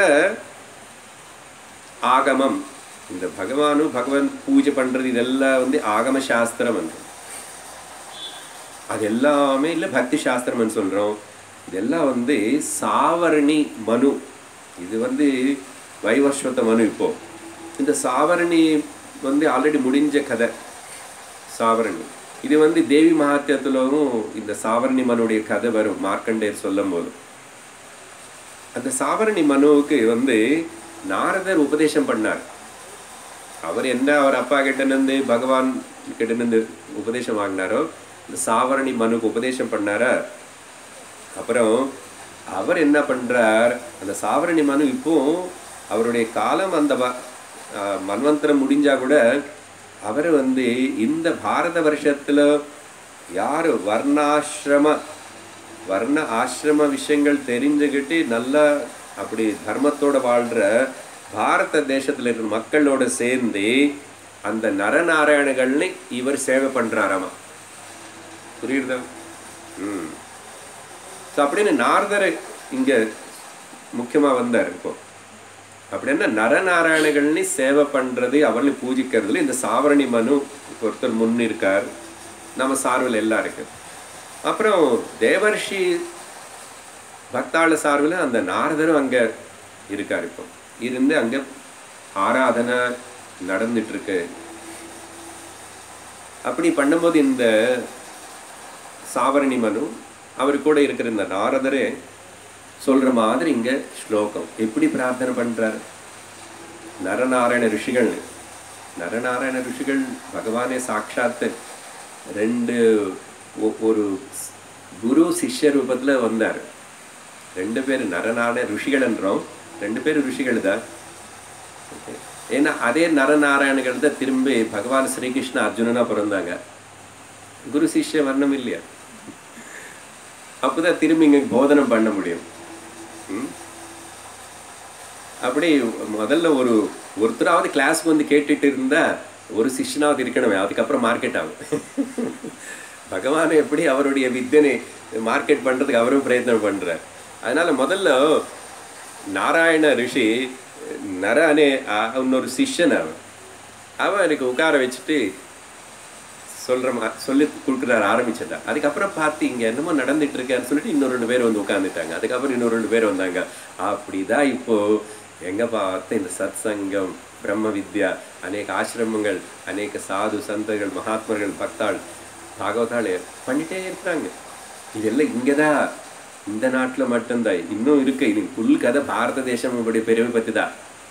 ஆகமம் இந்த பகவானும் பகவான் பூஜை பண்றது இதெல்லாம் வந்து ஆகம சாஸ்திரம் வந்து அது எல்லாமே இல்லை பக்தி சாஸ்திரம்னு சொல்றோம் இதெல்லாம் வந்து சாவரணி மனு இது வந்து வைவஸ்வத மனு இப்போ இந்த சாவரணி வந்து ஆல்ரெடி முடிஞ்ச கதை சாவரணி இது வந்து தேவி மகாத்தியத்திலும் இந்த சாவரணி மனுடைய கதை வரும் மார்க்கண்டேயர் சொல்லும் போது அந்த சாவரணி மனுவுக்கு வந்து நாரதர் உபதேசம் பண்ணார் அவர் என்ன அவர் அப்பா கிட்ட இருந்து பகவான் கிட்ட இருந்து உபதேசம் வாங்கினாரோ இந்த சாவரணி மனுக்கு உபதேசம் பண்ணாரா அப்புறம் அவர் என்ன பண்றார் அந்த சாவரணி மனு இப்போ அவருடைய காலம் அந்த வ- ஆஹ் மன்வந்தரம் முடிஞ்சா கூட அவர் வந்து இந்த பாரத வருஷத்துல யாரு வர்ணாசிரம வர்ண ஆசிரம விஷயங்கள் தெரிஞ்சுக்கிட்டு நல்லா அப்படி தர்மத்தோட வாழ்ற பாரத தேசத்துல இருக்கிற மக்களோட சேர்ந்து அந்த நரநாராயணகள்னு இவர் சேவை பண்றாராமா புரியுறதா ம் ஸோ அப்படின்னு நாரதர் இங்க முக்கியமா வந்தார் இப்போ அப்படின்னா நரநாராயணகள்னு சேவை பண்றது அவர்களை பூஜிக்கிறதுல இந்த சாவரணி மனு ஒருத்தர் முன் இருக்கார் நம்ம சார்பில் எல்லாம் இருக்கு அப்புறம் தேவர்ஷி பக்தாள சார்பில் அந்த நாரதரும் அங்க இருக்கார் இப்போ இருந்து அங்க ஆராதனை நடந்துட்டு இருக்கு அப்படி பண்ணும்போது இந்த சாவரணி மனு அவர் கூட இருக்கிற இந்த நாரதரே சொல்ற மாதிரி இங்க ஸ்லோகம் எப்படி பிரார்த்தனை பண்றார் நரநாராயண ரிஷிகள் நரநாராயண ரிஷிகள் பகவானே சாட்சாத் ரெண்டு ஒ- ஒரு ஸ்- குரு சிஷ்ய ரூபத்துல வந்தார் ரெண்டு பேர் நரநாராயண ரிஷிகள் என்றோம் ரெண்டு பேர் ரிஷிகள் தான் Okay. ஏன்னா அதே நரநாராயணர்கள் தான் திரும்பி பகவான் ஸ்ரீகிருஷ்ண அர்ஜுனனா பிறந்தாங்க குரு சிஷ்ய வர்ணம் இல்லையா அப்பதான் திரும்பி இங்க போதனம் பண்ண முடியும் ம்? அப்படி முதல்ல ஒரு ஒருத்தராவது கிளாஸ்க்கு வந்து கேட்டுட்டு இருந்தா ஒரு சிஷ்யனாவது இருக்கணுமே அதுக்கப்புறம் மார்க்கெட் ஆகும் பகவான் எப்படி அவருடைய வித்தனை மார்க்கெட் பண்றதுக்கு அவரும் பிரயத்னம் பண்றார் அதனால முதல்ல நாராயண ரிஷி நர அனே அ- இன்னொரு சிஷ்யன் அவன் அவன் எனக்கு உட்கார வச்சுட்டு சொல்ற மா சொல்லி கொடுக்குறாரு ஆரம்பிச்சிட்டா அதுக்கப்புறம் பார்த்து இங்க என்னமோ நடந்துட்டு இருக்கான்னு சொல்லிட்டு இன்னொரு ரெண்டு பேர் வந்து உட்காந்துட்டாங்க அதுக்கப்புறம் இன்னொரு ரெண்டு பேர் வந்தாங்க அப்படிதான் இப்போ எங்க பார்த்த இந்த சத் சங்கம் பிரம்ம வித்யா அநேக ஆசிரமங்கள் அநேக சாது சந்தர்கள் மகாத்மர்கள் பக்தாள் பாகவதாள் பண்ணிட்டே இருக்கிறாங்க இதெல்லாம் இங்கதான் இந்த நாட்டுல மட்டும்தான் இன்னும் இருக்கு இது புல் கதை பாரத தேசம் இப்படி பெருமை பத்தி தான்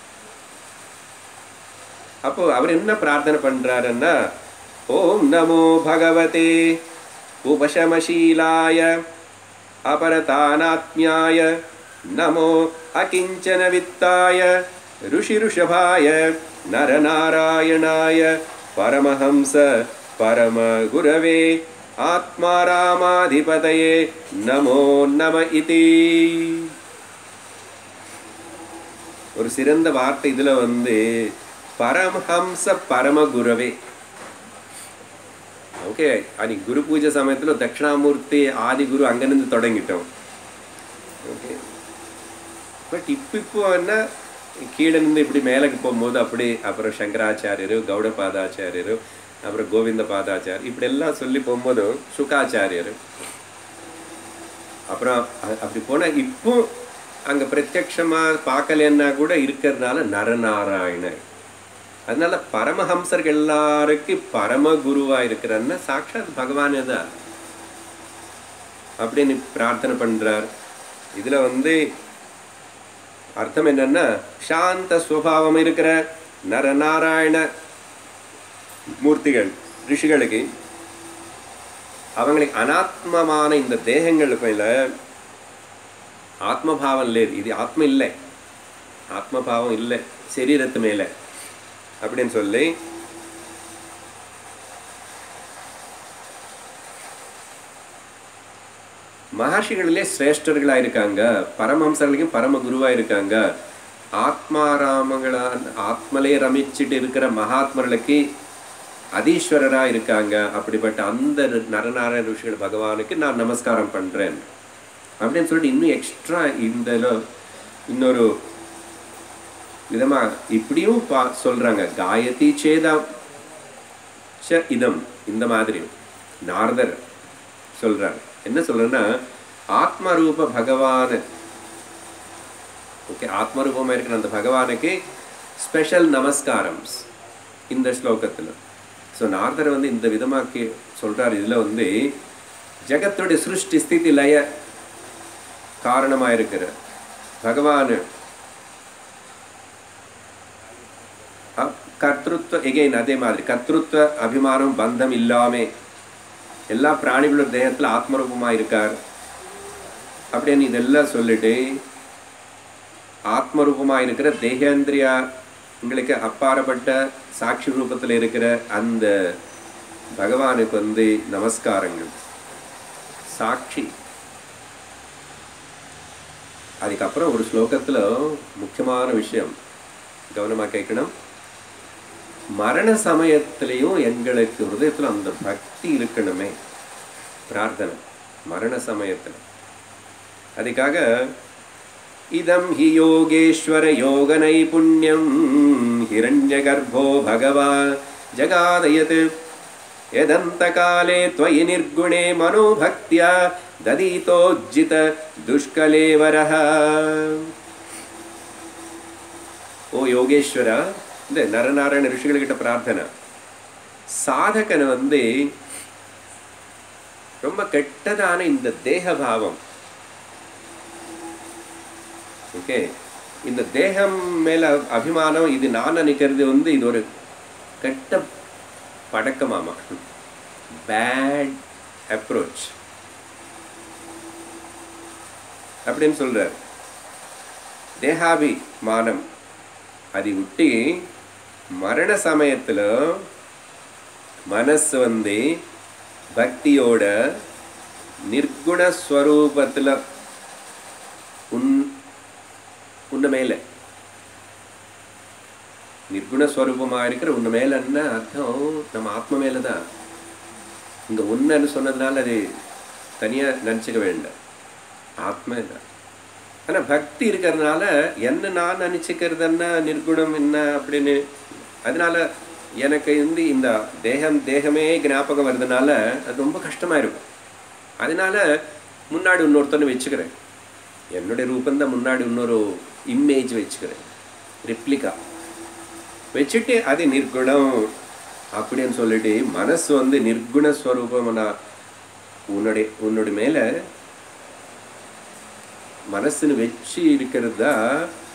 அப்போ அவர் என்ன பிரார்த்தனை பண்றாருன்னா ஓம் நமோ பகவதே உபசமசீலாய அபரதானாத்மியாய நமோ அகிஞ்சன வித்தாய ருஷிருஷபாய நரநாராயணாய பரமஹம்ச பரம குரவே ஆத்மாராமாதிபதயே நமோ நம இதி ஒரு சிறந்த வார்த்தை இதுல வந்து பரமஹம்ச பரமகுரவே ஓகே அது குரு பூஜை சமயத்துல தட்சிணாமூர்த்தி ஆதி குரு அங்கிருந்து தொடங்கிட்டோம் ஓகே பட் இப்போ இப்போ என்ன கீழே இருந்து இப்படி மேலக்கு போகும்போது அப்படி அப்புறம் சங்கராச்சாரியரு கௌடபாதாச்சாரியரு அப்புறம் கோவிந்த பாதாச்சார் இப்படி எல்லாம் சொல்லி போகும்போது சுகாச்சாரியர் அப்புறம் அ- அப்படி போனா இப்போ அங்க பிரத்யக்ஷமா பார்க்கலன்னா கூட இருக்கிறதுனால நரநாராயணர் அதனால பரமஹம்சர்கள் எல்லாருக்கும் பரம குருவா இருக்கிறன்னா சாட்சாத் பகவானே தான் அப்படின்னு பிரார்த்தனை பண்றார் இதுல வந்து அர்த்தம் என்னன்னா சாந்த சுவாவம் இருக்கிற நரநாராயண மூர்த்திகள் ரிஷிகளுக்கு அவங்களுக்கு அனாத்மமான இந்த தேகங்களுக்கு மேல ஆத்மபாவம் இல்லை இது ஆத்ம இல்லை ஆத்மபாவம் இல்லை சரீரத்து மேல அப்படின்னு சொல்லி மகர்ஷிகளிலே சிரேஷ்டர்களா இருக்காங்க பரமஹம்சர்களுக்கும் பரம குருவா இருக்காங்க ஆத்மாராமங்களா ஆத்மலே ரமிச்சிட்டு இருக்கிற மகாத்மர்களுக்கு அதீஸ்வரரா இருக்காங்க அப்படிப்பட்ட அந்த நரநாராயண ரிஷிகள் பகவானுக்கு நான் நமஸ்காரம் பண்றேன் அப்படின்னு சொல்லிட்டு இன்னும் எக்ஸ்ட்ரா இந்த இன்னொரு விதமா இப்படியும் பா சொல்றாங்க காயதி சேதா ச இதம் இந்த மாதிரி நாரதர் சொல்றார் என்ன சொல்றேன்னா ஆத்மரூப பகவான் ஓகே ஆத்மரூபமா இருக்கிற அந்த பகவானுக்கு ஸ்பெஷல் நமஸ்காரம்ஸ் இந்த ஸ்லோகத்துல ஸோ நாரதர் வந்து இந்த விதமாக்கி சொல்றார் இதுல வந்து ஜெகத்துடைய சிருஷ்டி ஸ்திதி லய காரணமா இருக்கிற பகவான் அ- கர்த்த கர்த்தృత్వ எகைன் அதே மாதிரி கர்த்தృత్వ அபிமானம் பந்தம் இல்லாம எல்லா பிராணிகளோட தேகத்துல ஆத்மரூபமா இருக்கார் அப்படின்னு இதெல்லாம் சொல்லிட்டு ஆத்மரூபமா இருக்கிற தேகேந்திரியா உங்களுக்கு அப்பாற்பட்ட சாட்சி ரூபத்தில் இருக்கிற அந்த பகவானுக்கு வந்து நமஸ்காரங்கள் சாட்சி அதுக்கப்புறம் ஒரு ஸ்லோகத்துல முக்கியமான விஷயம் கவனமா கேட்கணும் மரண சமயத்திலையும் எங்களுக்கு ஹிருதயத்துல அந்த பக்தி இருக்கணுமே பிரார்த்தனை மரண சமயத்துல அதுக்காக இதம் ஹி யோகேஸ்வர யோக நைபுண்யம் ஹிரண்யகர்ப்போ பகவான் ஜகாதயத் यदन्तकाले त्वयि निर्गुणे मनोभक्त्या ददीतोज्जित दुष्कलेवरः ஓ யோகேஸ்வர இந்த நரநாராயண ரிஷிகள்கிட்ட பிரார்த்தனை சாதகனை வந்து ரொம்ப கெட்டதான இந்த தேக பாவம் ஓகே இந்த தேகம் மேல அபிமானம் இது நான் நினைக்கிறது வந்து இது ஒரு கெட்ட பழக்கமாமா பேட் அப்ரோச் அப்படின்னு சொல்றார் தேகாபிமானம் அதை விட்டு மரண சமயத்துல மனசு வந்து பக்தியோட நிர்குண ஸ்வரூபத்துல உன் உன்ன மேல நிர்குண ஸ்வரூபமா இருக்கிற உன்ன மேலன்னா அர்த்தம் நம்ம ஆத்ம மேலதான் இங்க உன்னன்னு சொன்னதுனால அது தனியா நினைச்சுக்க வேண்டாம் ஆத்ம தான் ஆனா பக்தி இருக்கிறதுனால என்ன நான் நினைச்சுக்கிறதுன்னா நிர்குணம் என்ன அப்படின்னு அதனால எனக்கு வந்து இந்த தேகம் தேகமே ஞாபகம் வருதுனால அது ரொம்ப கஷ்டமா இருக்கும் அதனால முன்னாடி இன்னொருத்தனை வச்சுக்கிறேன் என்னுடைய ரூபந்தான் முன்னாடி இன்னொரு இமேஜ் வச்சுக்கிறேன் ரிப்ளிகா வச்சுட்டு அது நிர்குணம் அப்படின்னு சொல்லிட்டு மனசு வந்து நிர்குண ஸ்வரூபம்னா உன்னுடைய உன்னுடைய மேல மனசுன்னு வச்சு இருக்கிறது தான்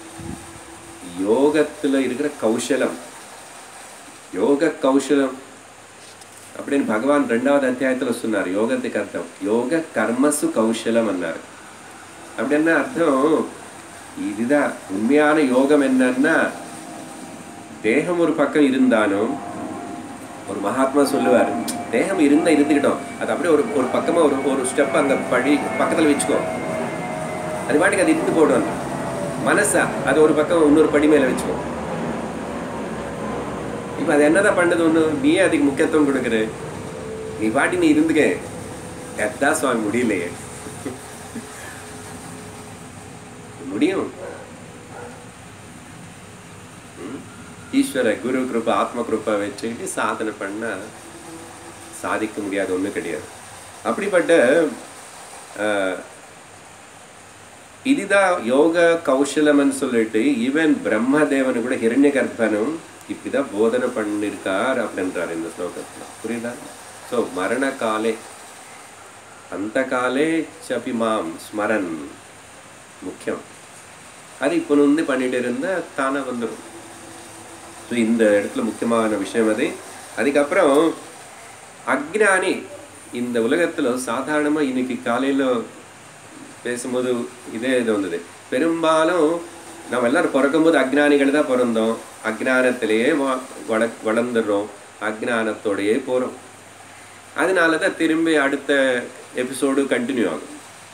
யோகத்துல இருக்கிற கௌசலம் யோக கௌசலம் அப்படின்னு பகவான் ரெண்டாவது அத்தியாயத்துல சொன்னார் யோகத்துக்கு அர்த்தம் யோக கர்மசு கௌசலம் அன்னார் அப்படின்னா அர்த்தம் இதுதான் உண்மையான யோகம் என்னன்னா தேகம் ஒரு பக்கம் இருந்தாலும் ஒரு மகாத்மா சொல்லுவார் தேகம் இருந்தா இருந்துக்கிட்டோம் அது அப்படியே ஒரு ஒரு பக்கமா ஒரு ஒரு ஸ்டெப் அந்த படி பக்கத்துல வச்சுக்கோ அது பாட்டுக்கு அது இருந்து போடும் மனசா அது ஒரு பக்கம் இன்னொரு படி மேல வச்சுக்கோ இப்ப அது என்னதான் பண்ணுது ஒண்ணு நீயே அதுக்கு முக்கியத்துவம் கொடுக்குற நீ பாட்டி நீ இருந்துக்க எதான் சுவாமி முடியலையே முடியும் ம்? ஈஸ்வர குரு கிருப்பா ஆத்ம கிருப்பா வச்சுக்கிட்டு சாதனை பண்ணா சாதிக்க முடியாத ஒண்ணும் கிடையாது அப்படிப்பட்ட ஆஹ், இதுதான் யோக கௌசலம்னு சொல்லிட்டு ஈவன் பிரம்மதேவனு கூட ஹிரண்ய கர்ப்பனும் இப்படிதான் போதனை பண்ணிருக்கார் அப்படின்றார் இந்த ஸ்லோகத்துல புரியுதா ஸோ மரண காலே அந்த காலே சபி மாம் ஸ்மரன் முக்கியம் அது இப்போ வந்து பண்ணிட்டு இருந்தா தானே வந்துடும் ஸோ இந்த இடத்துல முக்கியமான விஷயம் அது அதுக்கப்புறம் அக்ஞானி இந்த உலகத்துல சாதாரணமா இன்னைக்கு காலையில பேசும்போது இதே இது வந்தது பெரும்பாலும் நம்ம எல்லாரும் பிறக்கும்போது அக்ஞானிகள் தான் பிறந்தோம் அக்ஞானத்திலேயே வ- வள வளர்ந்துடுறோம் அக்ஞானத்தோடையே போறோம் அதனால தான் திரும்பி அடுத்த எபிசோடு கண்டினியூ ஆகும்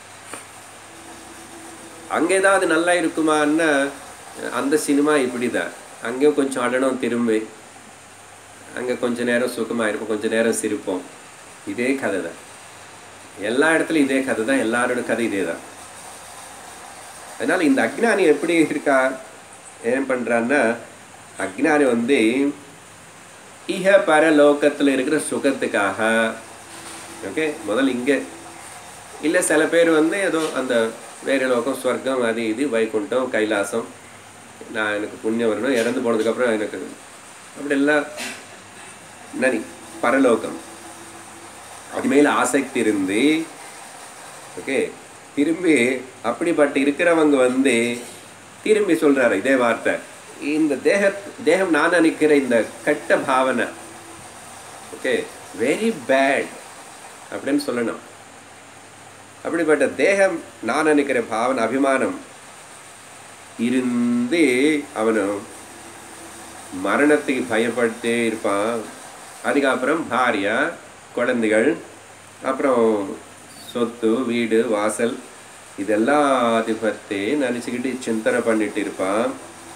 அங்க ஏதாவது நல்லா இருக்குமான்னா அந்த சினிமா இப்படிதான் அங்கேயும் கொஞ்சம் அழணும் திரும்பி அங்க கொஞ்ச நேரம் சுகமா இருப்போம் கொஞ்ச நேரம் சிரிப்போம் இதே கதை தான் எல்லா இடத்துலயும் இதே கதை தான் எல்லாரோட கதை இதே தான் அதனால இந்த அக்ஞானி எப்படி இருக்கா ஏன் பண்றான்னா அக்ஞானி வந்து இஹ பரலோகத்துல இருக்கிற சுகத்துக்காக ஓகே முதல்ல இங்க இல்ல சில பேர் வந்து ஏதோ அந்த வேற லோகம் ஸ்வர்க்கம் அது இது வைகுண்டம் கைலாசம் நான் எனக்கு புண்ணியம் வரணும் இறந்து போனதுக்கப்புறம் எனக்கு அப்படி எல்லாம் நனி பரலோகம் அது மேல ஆசக்தி இருந்து ஓகே திரும்பி அப்படிப்பட்ட இருக்கிறவங்க வந்து திரும்பி சொல்றாரு இதே வார்த்தை இந்த தேக தேகம் நான் நினைக்கிற இந்த கெட்ட பாவனை ஓகே வெரி பேட் அப்படின்னு சொல்லணும் அப்படிப்பட்ட தேகம் நான் நினைக்கிற பாவனை அபிமானம் இருந்து அவனு மரணத்துக்கு பயப்பட்டே இருப்பான் அதுக்கப்புறம் பாரியா குழந்தைகள் அப்புறம் சொத்து வீடு வாசல் இதெல்லாம் பற்றி நினச்சிக்கிட்டு சிந்தனை பண்ணிட்டு இருப்பான்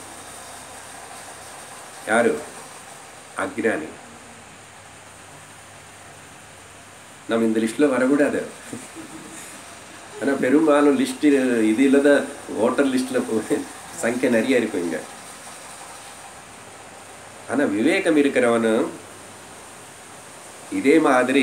யாரு அக்ஞானி நம்ம இந்த லிஸ்ட்டில் வரக்கூடாது ஆனால் பெரும்பாலும் லிஸ்ட்டு இது இல்லாத ஓட்டர் லிஸ்ட்டில் சங்கிய நிறைய இருக்கும் இங்கே ஆனால் விவேகம் இருக்கிறவனு இதே மாதிரி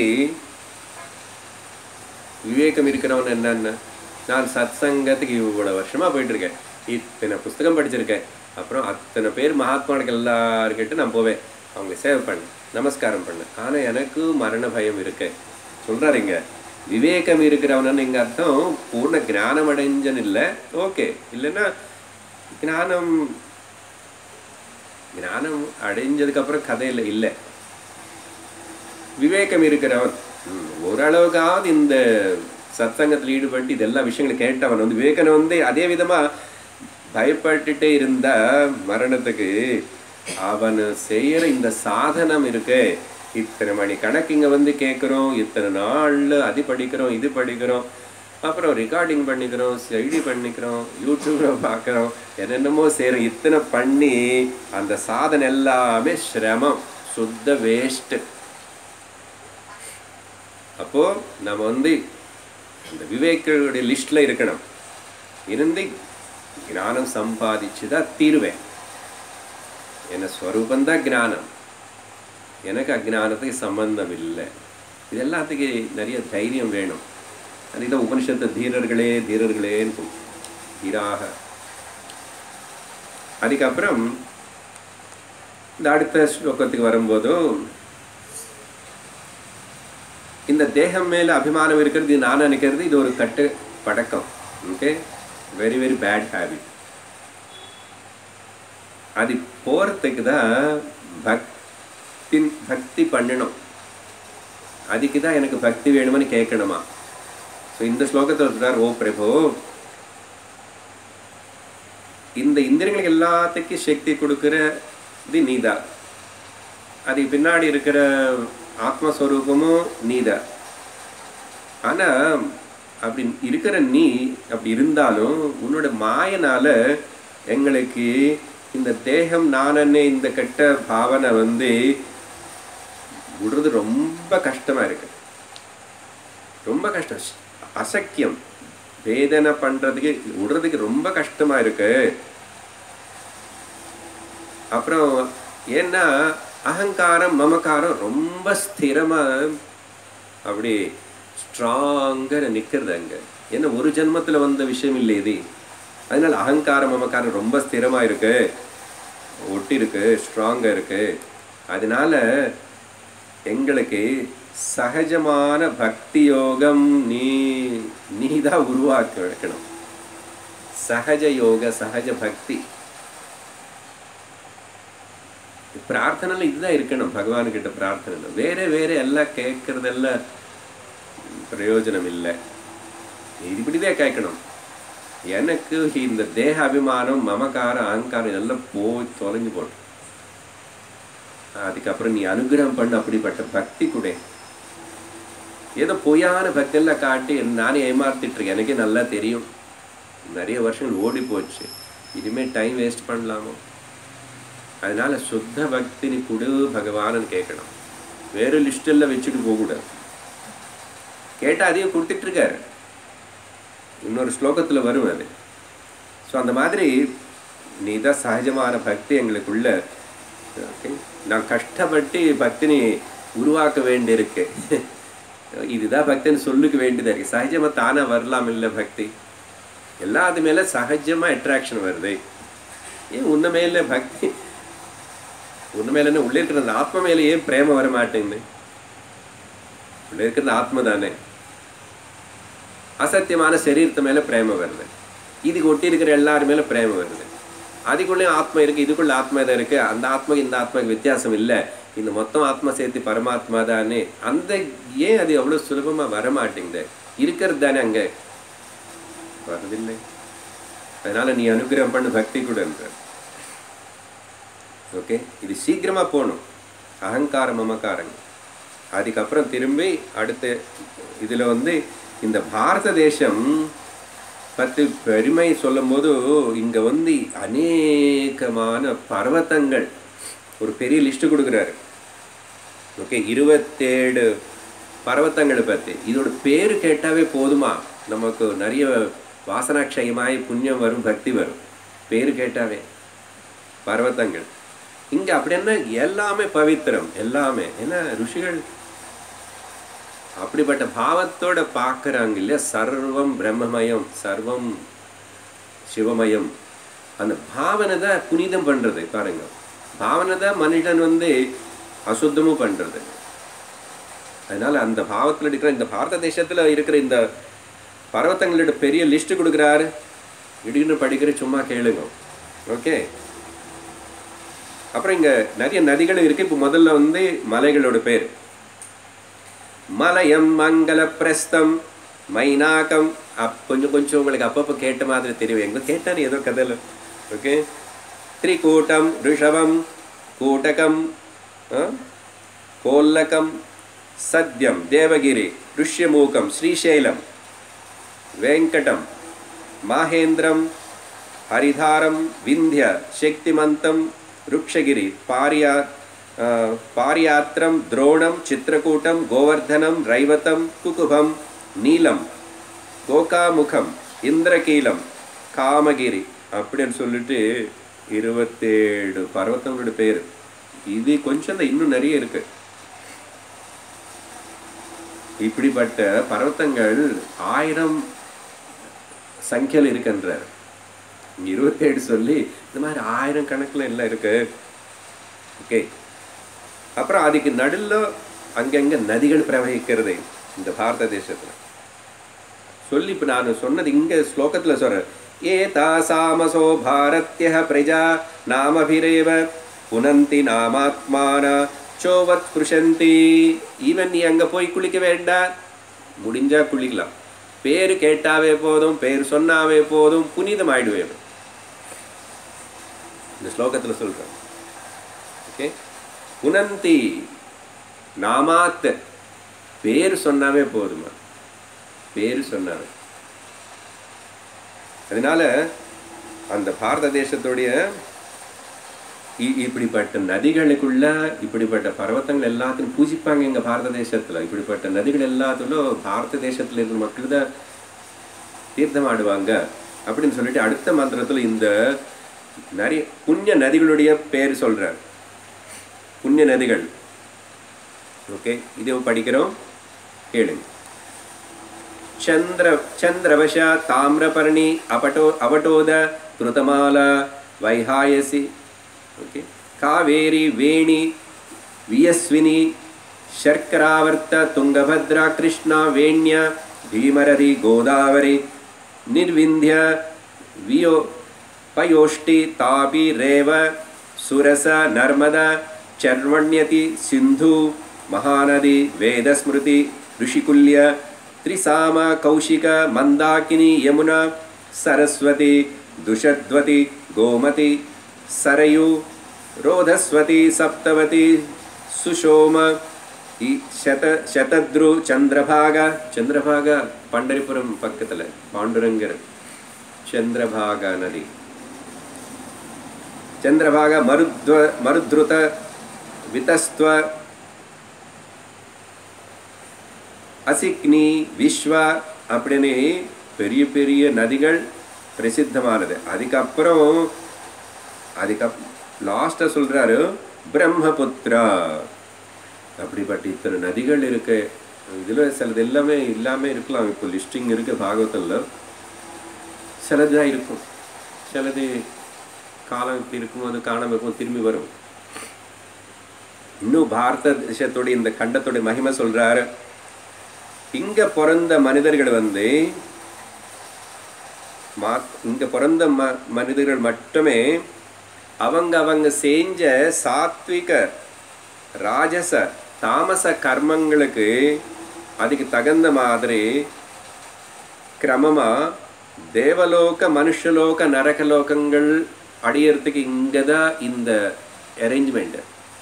விவேகம் இருக்கிறவன் என்னென்ன நான் சத் சங்கத்துக்கு இவ்வளோ வருஷமாக போயிட்டுருக்கேன் இத்தனை புஸ்தகம் படிச்சிருக்கேன் அப்புறம் அத்தனை பேர் மகாத்மானுக்கு எல்லாருக்கிட்ட நான் போவேன் அவங்க சேவை பண்ணு நமஸ்காரம் பண்ணு ஆனால் எனக்கு மரண பயம் இருக்கு சொல்கிறாருங்க விவேகம் இருக்கிறவனன்னு எங்கள் அர்த்தம் பூர்ண ஞானம் அடைஞ்சன் இல்லை ஓகே இல்லைன்னா ஞானம் ஞானம் அடைஞ்சதுக்கப்புறம் கதையில் இல்லை விவேகம் இருக்கிறவன் ம், ஓரளவுக்காவது இந்த சத்சங்கத்தில் ஈடுபட்டு இதெல்லாம் விஷயங்களை கேட்டவன் வந்து விவேகன் வந்து அதே விதமா பயப்பட்டுட்டே இருந்த மரணத்துக்கு அவன் செய்யற இந்த சாதனம் இருக்கு இத்தனை மணி கணக்கு இங்க வந்து கேட்குறோம் இத்தனை நாள்ல அது படிக்கிறோம் இது படிக்கிறோம் அப்புறம் ரெக்கார்டிங் பண்ணிக்கிறோம் செய்தி பண்ணிக்கிறோம் யூடியூப்ல பார்க்குறோம் என்னென்னமோ செய்கிறோம் இத்தனை பண்ணி அந்த சாதனை எல்லாமே சிரமம் சுத்த வேஸ்ட்டு அப்போ நம்ம வந்து இந்த விவேகளுடைய லிஸ்ட்ல இருக்கணும் இருந்து ஞானம் சம்பாதிச்சுதான் தீருவேன் என்ன ஸ்வரூபந்தான் ஞானம் எனக்கு அஜ்ஞானத்துக்கு சம்பந்தம் இல்லை இது எல்லாத்துக்கு நிறைய தைரியம் வேணும் அதுதான் உபனிஷத்து தீரர்களே தீரர்களேன்னு கூப்பிடும். தீராக அதுக்கப்புறம் இந்த அடுத்த ஸ்லோகத்துக்கு வரும்போதும் இந்த தேகம் மேல அபிமானம் இருக்கிறது இது நான் நினைக்கிறது இது ஒரு கட்டு பழக்கம் okay very very bad habit அது போறதுக்கு தான் பக்தி பக்தி பண்ணணும் அதுக்கு தான் எனக்கு பக்தி வேணும்னு கேட்கணுமா ஸோ இந்த ஸ்லோகத்தில் சொல்றார் ஓ பிரபு இந்த இந்திரியங்களுக்கு எல்லாத்துக்கும் சக்தி கொடுக்கறது நீதான் அதுக்கு பின்னாடி இருக்கிற ஆத்மஸ்வரூபமும் நீதான் ஆனா அப்படி இருக்கிற நீ அப்படி இருந்தாலும் உன்னோட மாயனால எங்களுக்கு இந்த தேகம் நானே இந்த கெட்ட பாவனை வந்து விடுறது ரொம்ப கஷ்டமா இருக்கு ரொம்ப கஷ்டம் அசக்கியம் வேதனை பண்றதுக்கு விடுறதுக்கு ரொம்ப கஷ்டமா இருக்கு அப்புறம் ஏன்னா அகங்காரம் மமக்காரம் ரொம்ப ஸ்திரமா அப்படி ஸ்ட்ராங்கா நிக்கிறது அங்க ஏன்னா ஒரு ஜென்மத்துல வந்த விஷயம் இல்லை இது அதனால அகங்காரம் மமக்காரம் ரொம்ப ஸ்திரமா இருக்கு ஒட்டி இருக்கு ஸ்ட்ராங்கா இருக்கு அதனால எங்களுக்கு சகஜமான பக்தி யோகம் நீ நீ தான் உருவாக்க வைக்கணும் சகஜ யோக சகஜ பக்தி பிரார்த்தனைல இதுதான் இருக்கணும் பகவான் கிட்ட பிரார்த்தனை வேற வேற எல்லாம் கேட்கறதெல்லாம் பிரயோஜனம் இல்லை இப்படிதான் கேட்கணும் எனக்கு இந்த தேக அபிமானம் மமகாரம் அகங்காரம் இதெல்லாம் போய் தொலைஞ்சு போட்டு அதுக்கப்புறம் நீ அனுகிரகம் பண்ண அப்படிப்பட்ட பக்தி கூட ஏதோ பொய்யான பக்தியெல்லாம் காட்டி நானே ஏமாத்திட்டு இருக்கேன் எனக்கே நல்லா தெரியும் நிறைய வருஷங்கள் ஓடி போச்சு இனிமே டைம் வேஸ்ட் பண்ணலாமோ அதனால சுத்த பக்தி நீ கொடு பகவான்னு கேட்கணும் வேற லிஸ்டெல்லாம் வச்சுட்டு போகக்கூடாது கேட்டால் அதையும் கொடுத்துட்டு இருக்காரு இன்னொரு ஸ்லோகத்தில் வரும் அது ஸோ அந்த மாதிரி நீ தான் சகஜமான பக்தி எங்களுக்குள்ள ஓகே நான் கஷ்டப்பட்டு பக்தினி உருவாக்க வேண்டியிருக்கு இதுதான் பக்தின்னு சொல்லிக்க வேண்டியதா இருக்கு சகஜமா தானா வரலாம் இல்லை பக்தி எல்லாத்து மேல சகஜமா அட்ராக்ஷன் வருது ஏன் உன்ன மேல பக்தி உன்ன மேல என்ன உள்ள இருக்கிற அந்த ஆத்ம மேல ஏன் பிரேம வர மாட்டேங்குது உள்ள இருக்கிறது ஆத்ம தானே அசத்தியமான சரீரத்து மேல பிரேம வருது இதுக்கு ஒட்டி இருக்கிற எல்லாரு மேல பிரேம வருது அதுக்குள்ளேயும் ஆத்மா இருக்கு இதுக்குள்ள ஆத்மா தான் இருக்கு அந்த ஆத்மாக்கு இந்த ஆத்மாக்கு வித்தியாசம் இல்லை இந்த மொத்தம் ஆத்மா சேர்த்து பரமாத்மா தானே அந்த ஏன் அது அவ்வளோ சுலபமாக வரமாட்டேங்குது இருக்கிறது தானே அங்கே வரதில்லை அதனால நீ அனுகிரகம் பண்ணு பக்தி கூடன்ற ஓகே இது சீக்கிரமா போகணும் அகங்காரம் மமக்காரங்க அதுக்கப்புறம் திரும்பி அடுத்த இதுல வந்து இந்த பாரத தேசம் பற்றி பெருமை சொல்லும்போது இங்க வந்து அநேகமான பர்வத்தங்கள் ஒரு பெரிய லிஸ்ட் கொடுக்குறாரு ஓகே இருபத்தேழு பர்வத்தங்களை பற்றி இதோட பேர் கேட்டாவே போதுமா நமக்கு நிறைய வாசனாட்சயமாய் புண்ணியம் வரும் பக்தி வரும் பேர் கேட்டாவே பர்வத்தங்கள் இங்க அப்படி என்ன எல்லாமே பவித்திரம் எல்லாமே ஏன்னா ருஷிகள் அப்படிப்பட்ட பாவத்தோட பார்க்கறாங்க இல்லையா சர்வம் பிரம்மமயம் சர்வம் சிவமயம் அந்த பாவனை தான் புனிதம் பண்றது பாருங்க பாவனை தான் மனிதன் வந்து அசுத்தமும் பண்றது அதனால அந்த பாவத்தில் இருக்கிற இந்த பாரத தேசத்துல இருக்கிற இந்த பர்வத்தங்களோட பெரிய லிஸ்ட் கொடுக்குறாரு திடீர்னு படிக்கிற சும்மா கேளுங்க ஓகே அப்புறம் இங்க நிறைய நதிகள் இருக்கு இப்போ முதல்ல வந்து மலைகளோட பேர் மலயம் மங்கள பிரஸ்தம் மைனாக்கம் அப் கொஞ்சம் கொஞ்சம் உங்களுக்கு அப்பப்போ கேட்ட மாதிரி தெரியும் எங்க கேட்டாரு ஏதோ கதையில் ஓகே திரிகூட்டம் ரிஷவம் கூட்டகம் ஆ? கோல்லகம் சத்யம் தேவகிரி ருஷ்யமூகம் ஸ்ரீசைலம் வெங்கடம் மாஹேந்திரம் ஹரிதாரம் விந்திய சக்திமந்தம் ருக்ஷகிரி பாரியா ஆ, பாரியாத்திரம் துரோணம் சித்திரக்கூட்டம் கோவர்தனம் ரைவதம் குகுபம் நீலம் கோகாமுகம் இந்திரகீலம் காமகிரி அப்படின்னு சொல்லிட்டு இருபத்தேழு பர்வத்தங்களோட பேர் இது கொஞ்சம் தான் இன்னும் நிறைய இருக்கு இப்படிப்பட்ட பர்வத்தங்கள் ஆயிரம் சங்கியல் இருக்கின்றார் இங்க இருபத்தேழு சொல்லி இந்த மாதிரி ஆயிரம் கணக்குல எல்லாம் இருக்கு ஓகே அப்புறம் அதுக்கு நடுவில் அங்கங்க நதிகள் பிரவகிக்கிறது இந்த பாரத தேசத்துல சொல்லி இப்போ நான் சொன்னது இங்க ஸ்லோகத்துல சொல்றேன் ஏ தாசாமசோ பாரத்ய பிரஜா நாமபிரேவ புனந்தி நாமாத்மான சோவத் புருஷந்தி ஈவன் நீ அங்க போய் குளிக்க வேண்டாம் முடிஞ்சா குளிக்கலாம் பேரு கேட்டாவே போதும் பேர் சொன்னாவே போதும் புனிதம் ஆயிடுவேன் இந்த ஸ்லோகத்துல சொல்றேன் ஓகே புனந்தி நாமாத் பேர் சொன்னாவே போதுமா பேர் சொன்னாவே அதனால அந்த பாரத தேசத்துடைய இ- இப்படிப்பட்ட நதிகளுக்குள்ள இப்படிப்பட்ட பர்வத்தங்கள் எல்லாத்தையும் பூஜிப்பாங்க எங்க பாரத தேசத்துல இப்படிப்பட்ட நதிகள் எல்லாத்திலும் பாரத தேசத்துல இருக்கிற மக்கள் தான் தீர்த்தம் ஆடுவாங்க அப்படின்னு சொல்லிட்டு அடுத்த மந்திரத்துல இந்த நிறைய புண்ணிய நதிகளுடைய பேர் சொல்றார் புண்ணிய நதிகள் ஓகே இது படிக்கிறோம் கேளுங்க ಚಂದ್ರ ಚಂದ್ರವಶ ತಾಮ್ರಪರ್ಣಿ ಅಪಟೋ ಅವಟೋದ ಕೃತಮಾಲ ವೈಹಾಯಸಿ ಓಕೆ ಕಾವೇರಿ ವೇಣಿ ವಿಯಸ್ವಿನಿ ಶರ್ಕರಾವರ್ತ ತುಂಗಭದ್ರಾ ಕೃಷ್ಣ ವೇಣ್ಯ ಭೀಮರದಿ ಗೋದಾವರಿ ನಿರ್ವಿಂಧ್ಯ ವಿಯೋ ಪಯೋಷ್ಟಿ ತಾಪಿ ರೇವ ಸುರಸ ನರ್ಮದ ಚರ್ವಣ್ಯತಿ ಸಿಂಧು ಮಹಾನದಿ ವೇದಸ್ಮೃತಿ ಋಷಿಕುಲ್ಯ ತ್ರಿಸಾಮ ಕೌಶಿಕ ಮಂದಾಕಿನಿ ಯಮುನಾ ಸರಸ್ವತಿ ದುಷದ್ವತಿ ಗೋಮತಿ ಸರಯು ರೋಧಸ್ವತಿ ಸಪ್ತವತಿ ಸುಶೋಮ ಈ ಶತ ಶತದ್ರು ಚಂದ್ರಭಾಗ ಚಂದ್ರಭಾಗ ಪಂಡರಿಪುರಂ ಪಕ್ಕದಲ್ಲಿ ಪಾಂಡುರಂಗರ್ ಚಂದ್ರಭಾಗ ನದಿ ಚಂದ್ರಭಾಗ ಮರುದ್ವ ಮರುದ್ರುತ ವಿತಸ್ತ್ವ அசிக்னி விஸ்வா அப்படின்னு பெரிய பெரிய நதிகள் பிரசித்தமானது அதுக்கப்புறம் அதுக்கப் லாஸ்ட்டாக சொல்கிறாரு பிரம்மபுத்ரா அப்படிப்பட்ட இத்தனை நதிகள் இருக்கு இதில் சிலது எல்லாமே இல்லாமல் இருக்கலாம் இப்போ லிஸ்டிங் இருக்கு பாகவத்தில் சிலதுதான் இருக்கும் சிலது காலம் இப்படி இருக்கும்போது காணாம இருக்கும் திரும்பி வரும் இன்னும் பாரத தேசத்துடைய இந்த கண்டத்துடைய மகிமை சொல்றாரு இங்க பிறந்த மனிதர்கள் வந்து மா இங்க பிறந்த ம மனிதர்கள் மட்டுமே அவங்க அவங்க செஞ்ச சாத்விக ராஜச தாமச கர்மங்களுக்கு அதுக்கு தகுந்த மாதிரி கிரமமா தேவலோக மனுஷலோக நரகலோகங்கள் அடையறதுக்கு இங்கே தான் இந்த அரேஞ்ச்மெண்ட்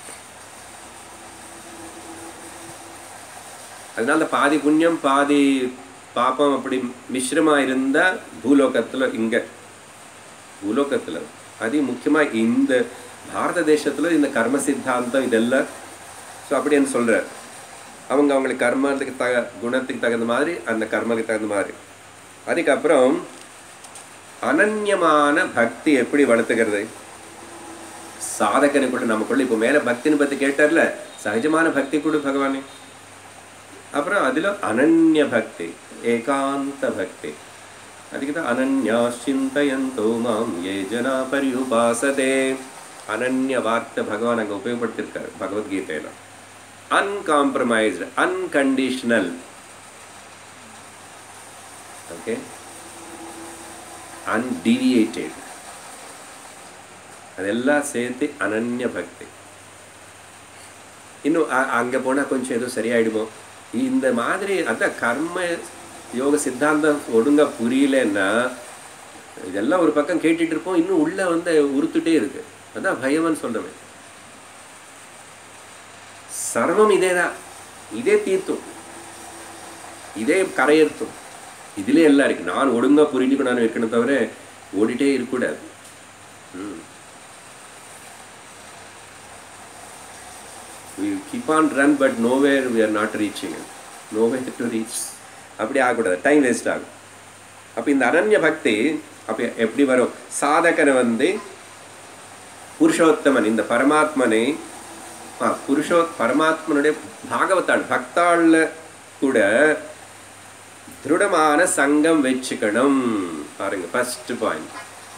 அதனால பாதி புண்ணியம் பாதி பாப்பம் அப்படி மிஸ்ரமா இருந்தா பூலோகத்துல இங்க பூலோகத்துல அது முக்கியமா இந்த பாரத தேசத்துல இந்த கர்ம சித்தாந்தம் இதெல்லாம் ஸோ அப்படின்னு சொல்றார் அவங்க அவங்களுக்கு கர்மத்துக்கு தக குணத்துக்கு தகுந்த மாதிரி அந்த கர்மத்துக்கு தகுந்த மாதிரி அதுக்கப்புறம் அனன்யமான பக்தி எப்படி வளர்த்துக்கிறது சாதகனை கூட நமக்குள்ள இப்போ மேலே பக்தின்னு பற்றி கேட்டார்ல சகஜமான பக்தி கொடு பகவானே அப்புறம் அதில் அனன்ய பக்தி ஏகாந்த பக்தி அதுக்கு தான் அனன்யா சிந்தயந்தோ மாம் ஏ ஜனா பரியுபாசதே அனன்ய வார்த்தை பகவான் அங்கே உபயோகப்படுத்தியிருக்காரு பகவத்கீதையில் அன்காம்ப்ரமைஸ்டு அன்கண்டிஷனல் ஓகே அன்டிவியேட்டட் அதெல்லாம் சேர்த்து அனன்ய பக்தி இன்னும் அ- அங்க போனா கொஞ்சம் ஏதோ சரியாயிடுமோ இந்த மாதிரி அதான் கர்ம யோக சித்தாந்தம் ஒழுங்கா புரியலன்னா இதெல்லாம் ஒரு பக்கம் கேட்டுட்டு இருப்போம் இன்னும் உள்ள வந்து உறுத்துட்டே இருக்கு அதான் பயம்னு சொல்றேன் சர்வம் இதேதான் இதே தீர்த்தும் இதே கரையேற்றும் இதுல எல்லாம் இருக்கு நான் ஒழுங்கா புரிஞ்சுக்க நான் இருக்கணும் தவிர ஓடிட்டே இருக்கக்கூடாது ம் we keep on run but nowhere we are not reaching it nowhere to reach அப்படி ஆகக்கூடாது டைம் வேஸ்ட் ஆகும் அப்போ இந்த அனன்ய பக்தி அப்போ எப்படி வரும் சாதகனை வந்து புருஷோத்தமன் இந்த பரமாத்மனை ஆ புருஷோ பரமாத்மனுடைய பாகவத்தாள் பக்தாள்ல கூட திருடமான சங்கம் வச்சுக்கணும் பாருங்க ஃபர்ஸ்ட் பாயிண்ட்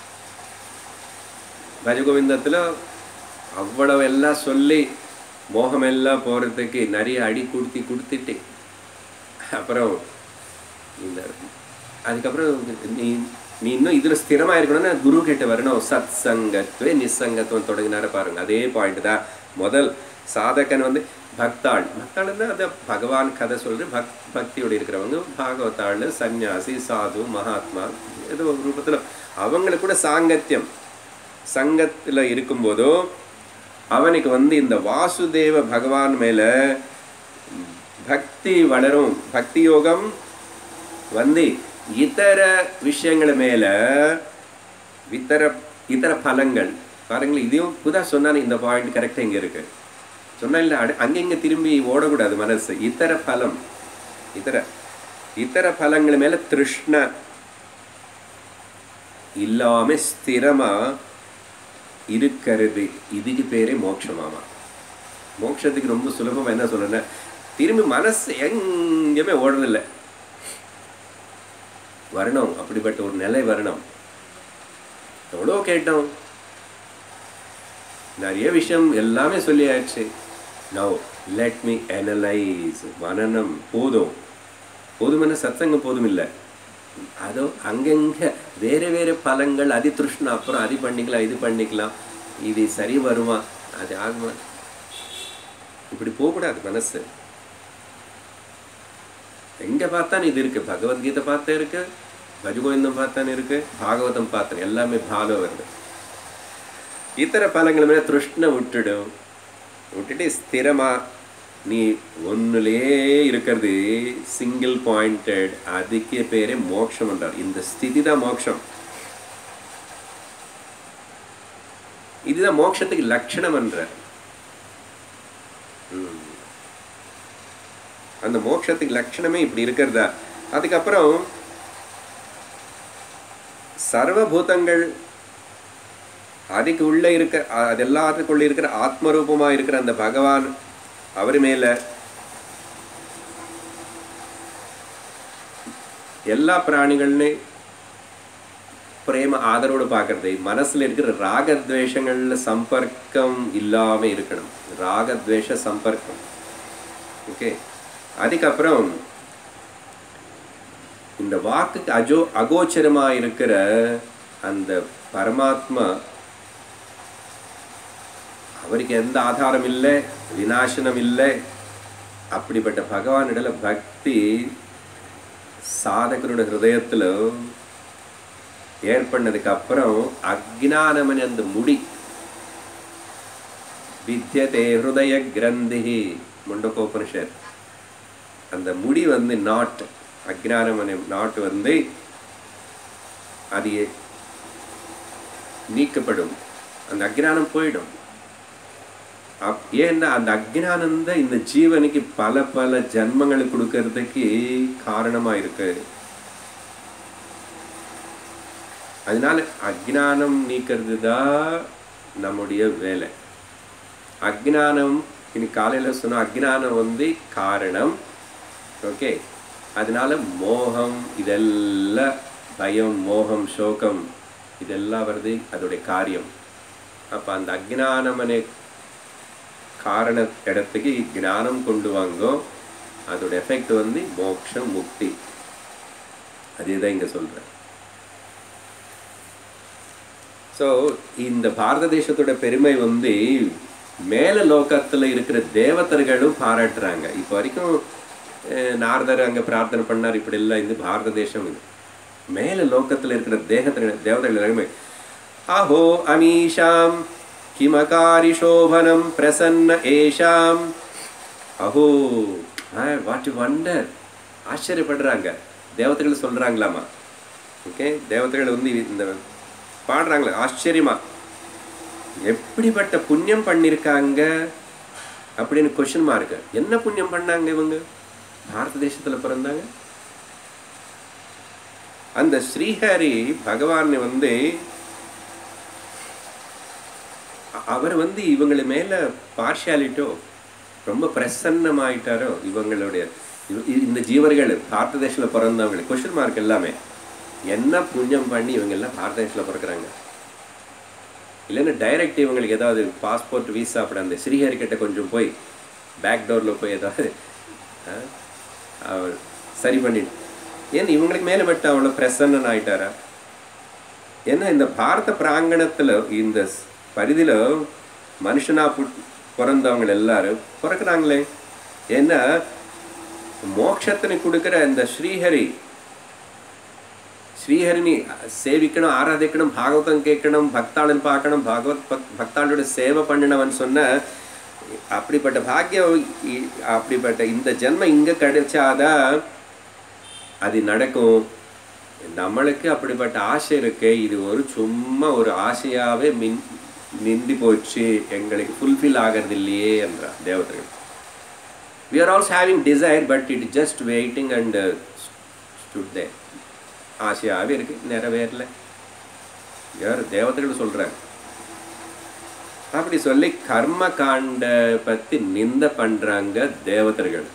பஜகோவிந்தத்தில் அவ்வளவு எல்லாம் சொல்லி மோகமெல்லாம் போகிறதுக்கு நிறைய அடி கொடுத்தி கொடுத்துட்டு அப்புறம் இந்த அதுக்கப்புறம் நீ நீ இன்னும் இதில் ஸ்திரமாக இருக்கணும்னா குரு கிட்ட வரணும் சத் சங்கத்துவே நிசங்கத்துவம் தொடங்கினார பாருங்க அதே பாயிண்ட் தான் முதல் சாதகன் வந்து பக்தாள் பக்தாள்னா அது பகவான் கதை சொல்றது பக் பக்தியோட இருக்கிறவங்க பாகவத்தாள் சந்நியாசி சாது மகாத்மா ஏதோ ஒரு ரூபத்தில் அவங்களுக்கு கூட சாங்கத்தியம் சங்கத்தில் இருக்கும்போதோ அவனுக்கு வந்து இந்த வாசுதேவ பகவான் மேல பக்தி வளரும் பக்தி யோகம் வந்து இதர விஷயங்கள் மேல இத்தர இதர பலங்கள் பாருங்களேன் இதையும் புதா சொன்னானே இந்த பாயிண்ட் கரெக்டாக இங்கே இருக்கு சொன்னா இல்லை அடு அங்கே இங்கே திரும்பி ஓடக்கூடாது மனசு இதர பலம் இதர இதர பலங்கள் மேல திருஷ்ண இல்லாம ஸ்திரமா இருக்கிறது இதுக்கு பேரே மோட்சமாமா மோட்சத்துக்கு ரொம்ப சுலபமா என்ன சொல்றேன்னா திரும்பி மனசு எங்கேயுமே ஓடுறதில்லை வரணும் அப்படிப்பட்ட ஒரு நிலை வரணும் எவ்வளோ கேட்டோம் நிறைய விஷயம் எல்லாமே சொல்லியாச்சு நவ் லெட் மீ அனலைஸ் மனநம் போதும் போதுமென சத்சங்கம் போதும் இல்லை அதோ அங்கங்க வேறு வேறு பலங்கள் அதி திருஷ்ணம் அப்புறம் அது பண்ணிக்கலாம் இது பண்ணிக்கலாம் இது சரி வருமா அது ஆகுமா இப்படி போகக்கூடாது மனசு எங்க பார்த்தாலும் இது இருக்கு பகவத்கீதை பார்த்தா இருக்கு பஜகோவிந்தம் பார்த்தானே இருக்கு பாகவதம் பார்த்தேன் எல்லாமே பாலம் வருது இத்தர பலங்கள் மேல திருஷ்ண விட்டுடும் விட்டுட்டு ஸ்திரமா நீ ஒன்னுலே இருக்கிறது சிங்கிள் பாயிண்டட் அதுக்கு பேரே மோட்சம் என்றார் இந்த ஸ்திதி தான் மோட்சம் இதுதான் மோட்சத்துக்கு லட்சணம் என்றார் ம். அந்த மோட்சத்துக்கு லட்சணமே இப்படி இருக்கிறதா அதுக்கப்புறம் சர்வபூதங்கள் அதுக்கு உள்ள இருக்க அது எல்லாத்துக்குள்ள இருக்கிற ஆத்மரூபமா இருக்கிற அந்த பகவான் அவர் மேல எல்லா பிராணிகள்னு பிரேம ஆதரவோடு பார்க்கறது மனசுல இருக்கிற ராகத்வேஷங்கள்ல சம்பர்க்கம் இல்லாம இருக்கணும் ராகத்வேஷ சம்பர்க்கம் ஓகே அதுக்கப்புறம் இந்த வாக்குக்கு அஜோ அகோச்சரமா இருக்கிற அந்த பரமாத்மா அவருக்கு எந்த ஆதாரம் இல்லை விநாசனம் இல்லை அப்படிப்பட்ட பகவானிடல பக்தி சாதகரோட ஹிருதயத்துல ஏற்பண்ணதுக்கு அப்புறம் அக்ஞானமனி அந்த முடி வித்தியதே ஹிருதய கிரந்தி முண்டகோபனிஷத் அந்த முடி வந்து நாட் அக்ஞானமனை நாட் வந்து அது நீக்கப்படும் அந்த அக்ஞானம் போயிடும் அப்- ஏன்னா அந்த அக்ஞானம் தான் இந்த ஜீவனுக்கு பல பல ஜன்மங்களை கொடுக்கறதுக்கு காரணமா இருக்கு அதனால அக்ஞானம் நீக்கிறது தான் நம்முடைய வேலை அக்ஞானம் இன்னைக்கு காலையில சொன்ன அக்ஞானம் வந்து காரணம் ஓகே அதனால மோகம் இதெல்லாம் பயம் மோகம் சோகம் இதெல்லாம் வருது அதோடைய காரியம் அப்ப அந்த அக்ஞானமனை காரண இடத்துக்கு ஞானம் கொண்டு வாங்கோ அதோட எஃபெக்ட் வந்து மோட்சம் முக்தி அதேதான் இங்க சொல்றேன் ஸோ இந்த பாரத தேசத்தோட பெருமை வந்து மேல லோகத்துல இருக்கிற தேவதர்களும் பாராட்டுறாங்க இப்போ வரைக்கும் அஹ், நாரதர் அங்க பிரார்த்தனை பண்ணார் இப்படி எல்லாம் இது பாரத தேசம் இது மேல லோகத்துல இருக்கிற தேகத்தில் தேவதைகள் எல்லாருமே அஹோ அமீஷாம் கிமகாரி சோபனம் பிரசன்ன ஏஷாம் அஹோ வாட் வண்டர் ஆச்சரியப்படுறாங்க தேவதைகள் சொல்றாங்களாமா ஓகே தேவதைகள் வந்து இந்த பாடுறாங்களே ஆச்சரியமா எப்படிப்பட்ட புண்ணியம் பண்ணியிருக்காங்க அப்படின்னு கொஷின் மார்க் என்ன புண்ணியம் பண்ணாங்க இவங்க பாரத தேசத்துல பிறந்தாங்க அந்த ஸ்ரீஹரி பகவான் வந்து அ- அவர் வந்து இவங்கள மேல பார்ஷியாலிட்டோ ரொம்ப பிரசன்னமாயிட்டாரோ இவங்களுடைய இவ- இ- இந்த ஜீவர்கள் பாரத தேசத்துல பிறந்தவங்க கொஷின் மார்க் எல்லாமே என்ன புண்ணியம் பண்ணி இவங்க எல்லாம் பாரத தேசத்துல பிறக்கிறாங்க இல்லைன்னா டைரக்ட் இவங்களுக்கு ஏதாவது பாஸ்போர்ட் வீசா அப்படி அந்த ஸ்ரீஹரி கிட்ட கொஞ்சம் போய் பேக் டோரில் போய் ஏதாவது ஆ, அவர் சரி பண்ணிட்டு ஏன் இவங்களுக்கு மேலே மட்டும் அவ்வளோ பிரசன்னன் ஆயிட்டாரா ஏன்னா இந்த பாரத பிராங்கணத்தில் இந்த ஸ்- பரிதியில மனுஷனா புட் பிறந்தவங்க எல்லாரும் பிறக்கிறாங்களே ஏன்னா மோட்சத்தினை கொடுக்குற இந்த ஸ்ரீஹரி ஸ்ரீஹரினி சேவிக்கணும் ஆராதிக்கணும் பாகவதம் கேட்கணும் பக்தாளன் பார்க்கணும் பாகவத் பக் பக்தாளோட சேவை பண்ணினவன் சொன்ன அப்படிப்பட்ட பாக்கியம் இ- அப்படிப்பட்ட இந்த ஜென்மம் இங்க கிடைச்சாதான் அது நடக்கும் நம்மளுக்கு அப்படிப்பட்ட ஆசை இருக்கு இது ஒரு சும்மா ஒரு ஆசையாவே மின் நிந்தி போச்சு எங்களுக்கு ஃபுல்ஃபில் ஆகிறது இல்லையே என்றார் தேவதைகள் we are also having desire but it is just waiting and uh, stood there ஆசையாகவே இருக்கு நிறைவேறல யார் தேவதைகள் சொல்றாங்க அப்படி சொல்லி கர்ம காண்ட பத்தி நிந்த பண்றாங்க தேவதர்கள்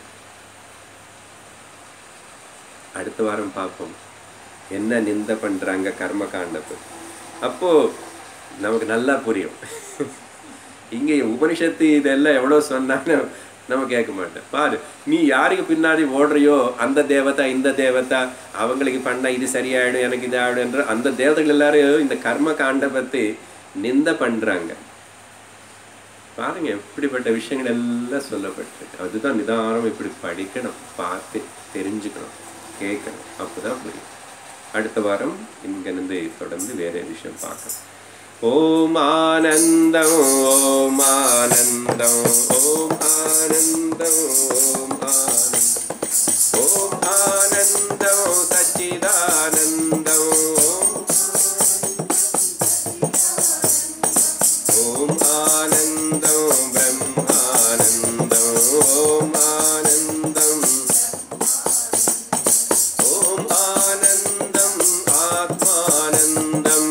அடுத்த வாரம் பார்ப்போம் என்ன நிந்த பண்றாங்க கர்ம காண்டத்தை அப்போ நமக்கு நல்லா புரியும் இங்கே உபனிஷத்து இதெல்லாம் எவ்வளோ சொன்னாலும் நம்ம கேட்க மாட்டோம் பாரு நீ யாருக்கு பின்னாடி ஓடுறியோ அந்த தேவதா இந்த தேவதா அவங்களுக்கு பண்ணா இது சரியாயிடும் எனக்கு இது ஆயிடும்ன்ற அந்த தேவதைகள் எல்லாரும் இந்த கர்ம காண்ட பத்தி நிந்த பண்றாங்க பாருங்க எப்படிப்பட்ட விஷயங்கள் எல்லாம் சொல்லப்பட்டிருக்கு அதுதான் நிதானம் இப்படி படிக்கணும் பார்த்து தெரிஞ்சுக்கணும் கேட்கணும் அப்போதான் புரியும் அடுத்த வாரம் இங்கிருந்து தொடர்ந்து வேற விஷயம் பார்க்கலாம் ஓம் ஆனந்தம் ஓம் ஆனந்தம் ஓம் ஆனந்தம் ஓம் ஆனந்தம் ஓம் ஆனந்தம் சச்சிதானந்தம் ஓம் ஆனந்தம் பிரம்மானந்தம் ஓம் ஆனந்தம் ஓம் ஆனந்தம் ஆத்மானந்தம்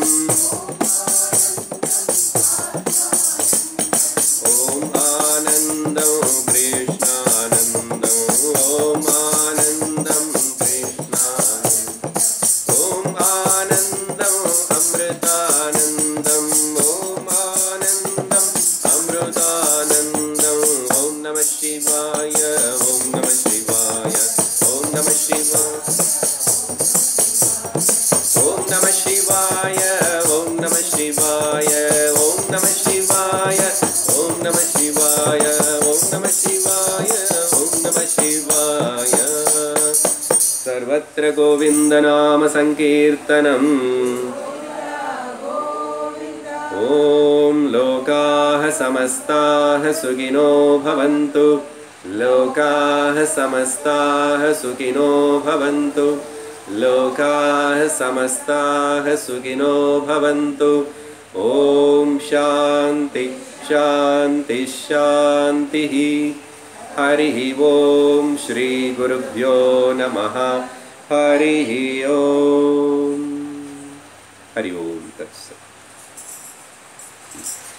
ஓம் ஆனந்தம் கிருஷ்ணானந்தம் ஓம் ஆனந்தம் கிருஷ்ணானந்தம் ஓம் ஆனந்தம் அமிர்தானந்தம் ஓம் ஆனந்தம் அமிர்தானந்தம் ஓம் நம சிவாய ஓம் நம சிவாய ஓம் நம சிவாய ஓம் நம சிவாய ஓம் நம சிவாய ஓம் நம சிவாய ஓம் நம சிவாய ஓம் நம சிவாய ஓம் நம சிவாய सर्वत्र गोविन्दनामसङ्कीर्तनम् ॐ लोकाः समस्ताः सुखिनो भवन्तु लोकाः समस्ताः सुखिनो भवन्तु लोकाः समस्ताः सुखिनो भवन्तु ॐ शान्ति शान्ति शान्तिः हरिः ॐ श्रीगुरुभ्यो नमः हरिः ॐ हरि ओं तत्सत्